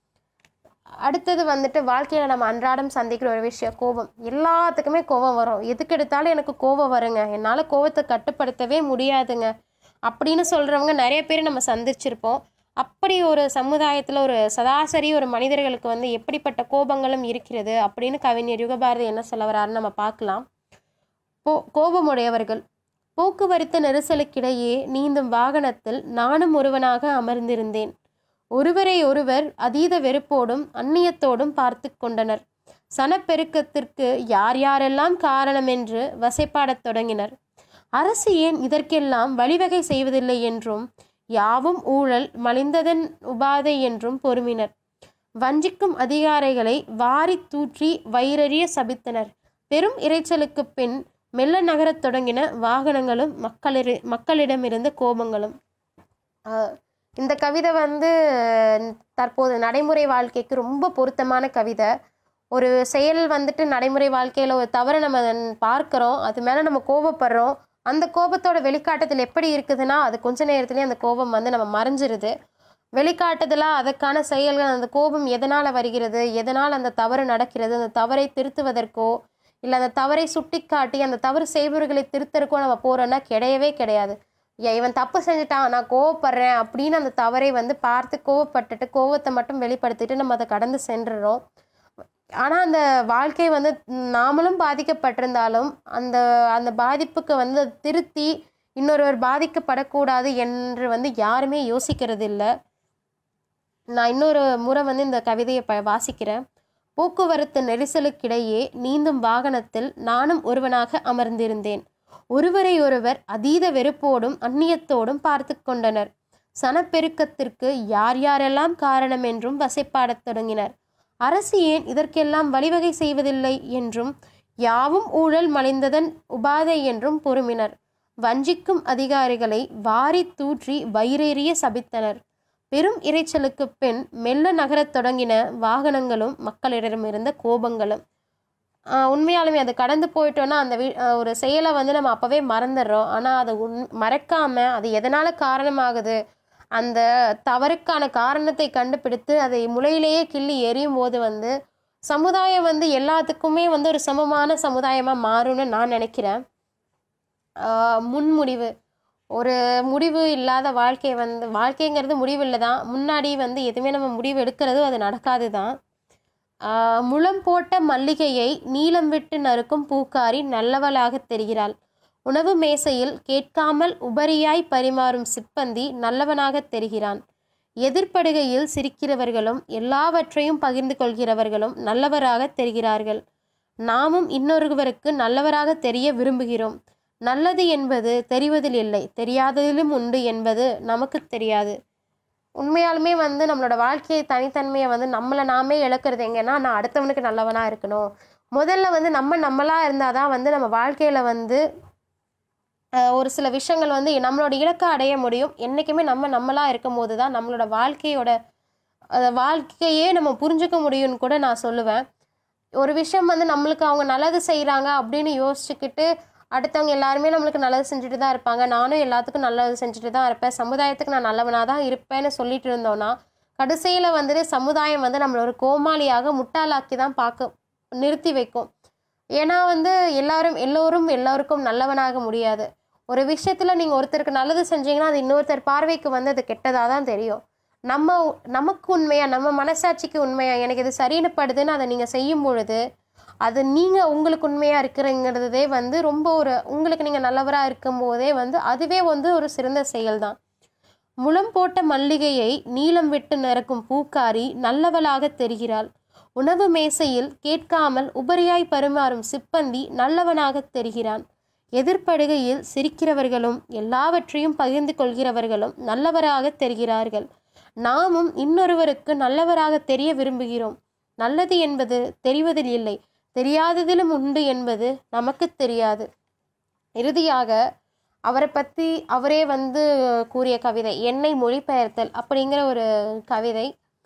அடுத்தது வந்துட்டு வாழ்க்கையில் நம்ம அன்றாடம் சந்திக்கிற ஒரு விஷயம் கோபம் எல்லாத்துக்குமே கோபம் வரும் எதுக்கு எடுத்தாலும் எனக்கு கோபம் வருங்க என்னால் கோபத்தை கட்டுப்படுத்தவே முடியாதுங்க அப்படின்னு சொல்கிறவங்க நிறைய பேர் நம்ம சந்திச்சிருப்போம் அப்படி ஒரு சமுதாயத்தில் ஒரு சராசரி ஒரு மனிதர்களுக்கு வந்து எப்படிப்பட்ட கோபங்களும் இருக்கிறது அப்படின்னு கவிஞர் யுகபாரதி என்ன சொல்ல வர்றாருன்னு நம்ம பார்க்கலாம் போ கோபமுடையவர்கள் போக்குவரத்து நெரிசலுக்கிடையே நீந்தும் வாகனத்தில் நானும் ஒருவனாக அமர்ந்திருந்தேன் ஒருவரை ஒருவர் அதீத வெறுப்போடும் அந்நியத்தோடும் பார்த்து கொண்டனர் சனப்பெருக்கத்திற்கு யார் யாரெல்லாம் காரணம் என்று வசைப்பாடத் தொடங்கினர் அரசு ஏன் இதற்கெல்லாம் வழிவகை செய்வதில்லை என்றும் யாவும் ஊழல் மலிந்ததன் உபாதை என்றும் பொறுமினர் வஞ்சிக்கும் அதிகாரிகளை வாரித் தூற்றி வயிறறிய சபித்தனர் பெரும் இரைச்சலுக்குப் பின் மெல்ல நகரத் தொடங்கின வாகனங்களும் மக்களிரு மக்களிடமிருந்த கோபங்களும் ஆஹ் இந்த கவிதை வந்து தற்போது நடைமுறை வாழ்க்கைக்கு ரொம்ப பொருத்தமான கவிதை ஒரு செயல் வந்துட்டு நடைமுறை வாழ்க்கையில் ஒரு தவறை நம்ம பார்க்குறோம் அது மேலே நம்ம கோபப்படுறோம் அந்த கோபத்தோட வெளிக்காட்டத்தில் எப்படி இருக்குதுன்னா அது கொஞ்ச நேரத்துலேயே அந்த கோபம் வந்து நம்ம மறைஞ்சிருது வெளிக்காட்டுதலாக அதற்கான செயல்கள் அந்த கோபம் எதனால் வருகிறது எதனால் அந்த தவறு நடக்கிறது அந்த தவறை திருத்துவதற்கோ இல்லை அந்த தவறை சுட்டிக்காட்டி அந்த தவறு செய்பவர்களை திருத்தறக்கோ நம்ம போகிறோன்னா கிடையவே கிடையாது ஏ, இவன் தப்பு செஞ்சுட்டான் நான் கோவப்படுறேன் அப்படின்னு அந்த தவறை வந்து பார்த்து கோவப்பட்டுட்டு கோவத்தை மட்டும் வெளிப்படுத்திட்டு நம்ம அதை கடந்து சென்றுறோம் ஆனால் அந்த வாழ்க்கை வந்து நாமளும் பாதிக்கப்பட்டிருந்தாலும் அந்த அந்த பாதிப்புக்கு வந்து அதை திருத்தி இன்னொருவர் பாதிக்கப்படக்கூடாது என்று வந்து யாருமே யோசிக்கிறது இல்லை நான் இன்னொரு முறை வந்து இந்த கவிதையை ப வாசிக்கிறேன் போக்குவரத்து நெரிசலுக்கிடையே நீந்தும் வாகனத்தில் நானும் ஒருவனாக அமர்ந்திருந்தேன் ஒருவரை ஒருவர் அதீத வெறுப்போடும் அந்நியத்தோடும் பார்த்து கொண்டனர் சனப்பெருக்கத்திற்கு யார் யாரெல்லாம் காரணம் என்றும் வசைப்பாடத் தொடங்கினர் அரசு ஏன் இதற்கெல்லாம் வழிவகை செய்வதில்லை என்றும் யாவும் ஊழல் மலிந்ததன் உபாதை என்றும் பொறுமினர் வஞ்சிக்கும் அதிகாரிகளை வாரி தூற்றி வயிறேறிய சபித்தனர் பெரும் இரைச்சலுக்கு பின் மெல்ல நகரத் தொடங்கின வாகனங்களும் மக்களிடமிருந்த கோபங்களும் ஆஹ் உண்மையாலுமே அது கடந்து போயிட்டோன்னா அந்த வீ ஆஹ் ஒரு செயலை வந்து நம்ம அப்போவே மறந்துடுறோம் ஆனால் அதை உண் மறக்காம அது எதனால் காரணமாகுது அந்த தவறுக்கான காரணத்தை கண்டுபிடித்து அதை முளையிலேயே கிள்ளி எறியும் போது வந்து சமுதாயம் வந்து எல்லாத்துக்குமே வந்து ஒரு சமமான சமுதாயமாக மாறும்னு நான் நினைக்கிறேன் ஆஹ் முன்முடிவு ஒரு முடிவு இல்லாத வாழ்க்கை வந்து வாழ்க்கைங்கிறது முடிவு இல்லை தான் முன்னாடி வந்து எதுவுமே நம்ம முடிவு எடுக்கிறதோ அது நடக்காது தான் ஆஹ் முளம் போட்ட மல்லிகையை நீலம் விட்டு நறுக்கும் பூக்காரி நல்லவளாக தெரிகிறாள் உணவு மேசையில் கேட்காமல் உபரியாய் பரிமாறும் சிப்பந்தி நல்லவனாக தெரிகிறான் எதிர்ப்படுகையில் சிரிக்கிறவர்களும் எல்லாவற்றையும் பகிர்ந்து கொள்கிறவர்களும் நல்லவராக தெரிகிறார்கள் நாமும் இன்னொருவருக்கு நல்லவராக தெரிய விரும்புகிறோம் நல்லது என்பது தெரிவதில் இல்லை தெரியாததிலும் உண்டு என்பது நமக்கு தெரியாது உண்மையாலுமே வந்து நம்மளோட வாழ்க்கையை தனித்தன்மையை வந்து நம்மளை நாமே இழக்கிறது எங்கன்னா நான் அடுத்தவனுக்கு நல்லவனாக இருக்கணும் முதல்ல வந்து நம்ம நம்மளாக இருந்தால் தான் வந்து நம்ம வாழ்க்கையில் வந்து அஹ், ஒரு சில விஷயங்கள் வந்து நம்மளோட இலக்கை அடைய முடியும் என்றைக்குமே நம்ம நம்மளாக இருக்கும் போது தான் நம்மளோட வாழ்க்கையோட அஹ், வாழ்க்கையே நம்ம புரிஞ்சுக்க முடியும்னு கூட நான் சொல்லுவேன் ஒரு விஷயம் வந்து நம்மளுக்கு அவங்க நல்லது செய்கிறாங்க அப்படின்னு யோசிச்சுக்கிட்டு அடுத்தவங்க எல்லாருமே நம்மளுக்கு நல்லது செஞ்சுட்டு தான் இருப்பாங்க நானும் எல்லாத்துக்கும் நல்லது செஞ்சுட்டு தான் இருப்பேன் சமுதாயத்துக்கு நான் நல்லவனாக தான் இருப்பேன்னு சொல்லிட்டு இருந்தோன்னா கடைசியில் வந்துட்டு சமுதாயம் வந்து நம்மள ஒரு கோமாளியாக முட்டாளாக்கி தான் பார்க்க நிறுத்தி வைக்கும் ஏன்னா வந்து எல்லாரும் எல்லோரும் எல்லோருக்கும் நல்லவனாக முடியாது ஒரு விஷயத்தில் நீங்கள் ஒருத்தருக்கு நல்லது செஞ்சீங்கன்னா அது இன்னொருத்தர் பார்வைக்கு வந்து அது கெட்டதாக தான் தெரியும் நம்ம நமக்கு உண்மையா நம்ம மனசாட்சிக்கு உண்மையா எனக்கு இது சரின்னு படுதுன்னு அதை நீங்கள் செய்யும் பொழுது அது நீங்கள் உங்களுக்கு உண்மையாக இருக்கிறங்கிறதே வந்து ரொம்ப ஒரு உங்களுக்கு நீங்கள் நல்லவராக இருக்கும் போதே வந்து அதுவே வந்து ஒரு சிறந்த செயல் தான் முளம் போட்ட மல்லிகையை நீலம் விட்டு நிறக்கும் பூக்காரி நல்லவளாக தெரிகிறாள் உணவு மேசையில் கேட்காமல் உபரியாய் பரிமாறும் சிப்பந்தி நல்லவனாக தெரிகிறான் எதிர்ப்படுகையில் சிரிக்கிறவர்களும் எல்லாவற்றையும் பகிர்ந்து கொள்கிறவர்களும் நல்லவராக தெரிகிறார்கள் நாமும் இன்னொருவருக்கு நல்லவராக தெரிய விரும்புகிறோம் நல்லது என்பது தெரிவதில் இல்லை தெரியாததிலும் உண்டு என்பது நமக்கு தெரியாது இறுதியாக அவரை பற்றி அவரே வந்து கூறிய கவிதை என்னை மொழிபெயர்த்தல் அப்படிங்கிற ஒரு கவிதை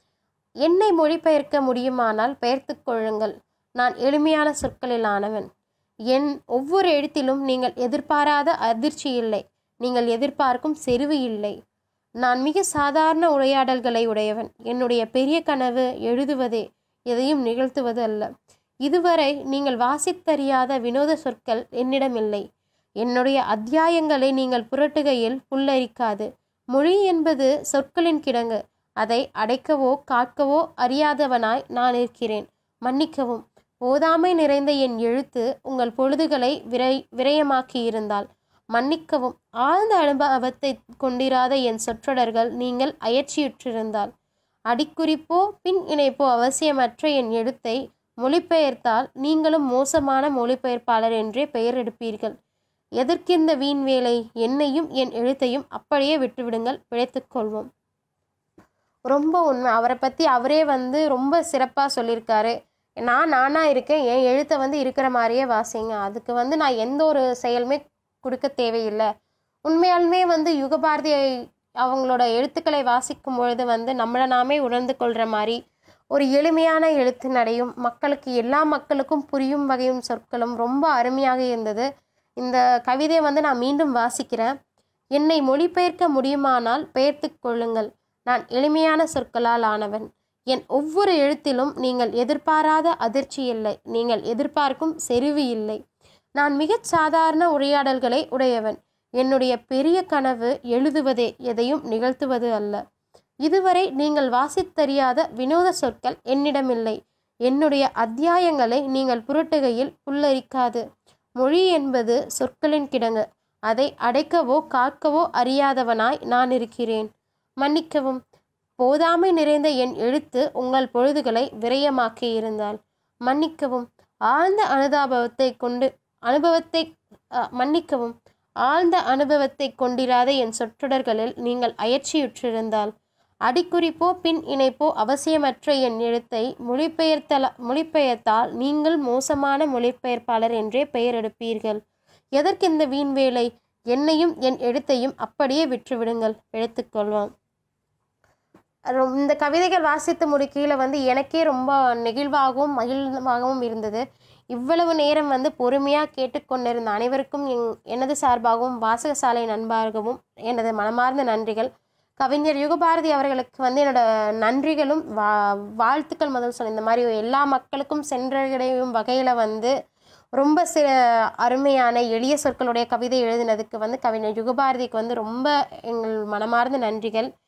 என்னை மொழிபெயர்க்க முடியுமானால் பெயர்த்துக் கொள்ளுங்கள் நான் எளிமையான சொற்களில் ஆனவன் என் ஒவ்வொரு எழுத்திலும் நீங்கள் எதிர்பாராத அதிர்ச்சி இல்லை நீங்கள் எதிர்பார்க்கும் செறிவு இல்லை நான் மிக சாதாரண உரையாடல்களை உடையவன் என்னுடைய பெரிய கனவு எழுதுவதே எதையும் நிகழ்த்துவது அல்ல இதுவரை நீங்கள் வாசித்தறியாத வினோத சொற்கள் என்னிடம் இல்லை என்னுடைய அத்தியாயங்களை நீங்கள் புரட்டுகையில் புல்லரிக்காது மொழி என்பது சொற்களின் கிடங்கு அதை அடைக்கவோ காக்கவோ அறியாதவனாய் நான் இருக்கிறேன் மன்னிக்கவும் போதாமை நிறைந்த என் எழுத்து உங்கள் பொழுதுகளை விரை விரயமாக்கியிருந்தால் மன்னிக்கவும் ஆழ்ந்த அனுபவத்தை கொண்டிராத என் சொற்றொடர்கள் நீங்கள் அயற்சியுற்றிருந்தால் அடிக்குறிப்போ பின் இணைப்போ அவசியமற்ற என் எழுத்தை மொழிபெயர்த்தால் நீங்களும் மோசமான மொழிபெயர்ப்பாளர் என்றே பெயர் எடுப்பீர்கள் எதற்கிந்த வீண் வேலை என்னையும் என் எழுத்தையும் அப்படியே விட்டுவிடுங்கள் பிழைத்துக் கொள்வோம் ரொம்ப உண்மை அவரை பற்றி அவரே வந்து ரொம்ப சிறப்பாக சொல்லியிருக்காரு நான் நானாக இருக்கேன் என் எழுத்தை வந்து இருக்கிற மாதிரியே வாசிங்க அதுக்கு வந்து நான் எந்த ஒரு செயலுமே கொடுக்க தேவையில்லை உண்மையாலுமே வந்து யுகபாரதி அவங்களோட எழுத்துக்களை வாசிக்கும் பொழுது வந்து நம்மளை நாமே உணர்ந்து கொள்கிற மாதிரி ஒரு எளிமையான எழுத்து நடையும் மக்களுக்கு எல்லா மக்களுக்கும் புரியும் வகையும் சொற்களும் ரொம்ப அருமையாக இருந்தது இந்த கவிதையை வந்து நான் மீண்டும் வாசிக்கிறேன் என்னை மொழிபெயர்க்க முடியுமானால் பெயர்த்து கொள்ளுங்கள் நான் எளிமையான சொற்களால் ஆனவன் என் ஒவ்வொரு எழுத்திலும் நீங்கள் எதிர்பாராத அதிர்ச்சி இல்லை நீங்கள் எதிர்பார்க்கும் செறிவு இல்லை நான் மிகச் சாதாரண உரையாடல்களை உடையவன் என்னுடைய பெரிய கனவு எழுதுவதே எதையும் நிகழ்த்துவது அல்ல இதுவரை நீங்கள் வாசித்தறியாத வினோத சொற்கள் என்னிடமில்லை என்னுடைய அத்தியாயங்களை நீங்கள் புரட்டுகையில் புல்லரிக்காது மொழி என்பது சொற்களின் கிடங்கு அதை அடைக்கவோ காக்கவோ அறியாதவனாய் நான் இருக்கிறேன் மன்னிக்கவும் போதாமை நிறைந்த என் எழுத்து உங்கள் பொழுதுகளை விரயமாக்கி இருந்தால் மன்னிக்கவும் ஆழ்ந்த அனுதாபத்தை கொண்டு அனுபவத்தை அ, மன்னிக்கவும் ஆழ்ந்த அனுபவத்தை கொண்டிராத என் சொற்றொடர்களில் நீங்கள் அயற்சியுற்றிருந்தால் அடிக்குறிப்போ பின் இணைப்போ அவசியமற்ற என் எழுத்தை மொழிபெயர்த்தல மொழிபெயர்த்தால் நீங்கள் மோசமான மொழிபெயர்ப்பாளர் என்றே பெயர் எடுப்பீர்கள் எதற்கு இந்த வீண் வேலை என்னையும் என் எழுத்தையும் அப்படியே விற்றுவிடுங்கள் எடுத்துக்கொள்வோம் ரொ- இந்த கவிதைகள் வாசித்து முடிக்கையில் வந்து எனக்கே ரொம்ப நெகிழ்வாகவும் மகிழ்வாகவும் இருந்தது இவ்வளவு நேரம் வந்து பொறுமையாக கேட்டுக்கொண்டிருந்த அனைவருக்கும் என் எனது சார்பாகவும் வாசகசாலை நண்பர்கவும் எனது மனமார்ந்த நன்றிகள் கவிஞர் யுகபாரதி அவர்களுக்கு வந்து என்னோட நன்றிகளும் வா வாழ்த்துக்கள் முதல் சொன்ன இந்த மாதிரி எல்லா மக்களுக்கும் சென்றடையும் வகையில் வந்து ரொம்ப சில அருமையான எளிய சொற்களுடைய கவிதை எழுதினதுக்கு வந்து கவிஞர் யுகபாரதிக்கு வந்து ரொம்ப எங்கள் மனமார்ந்த நன்றிகள்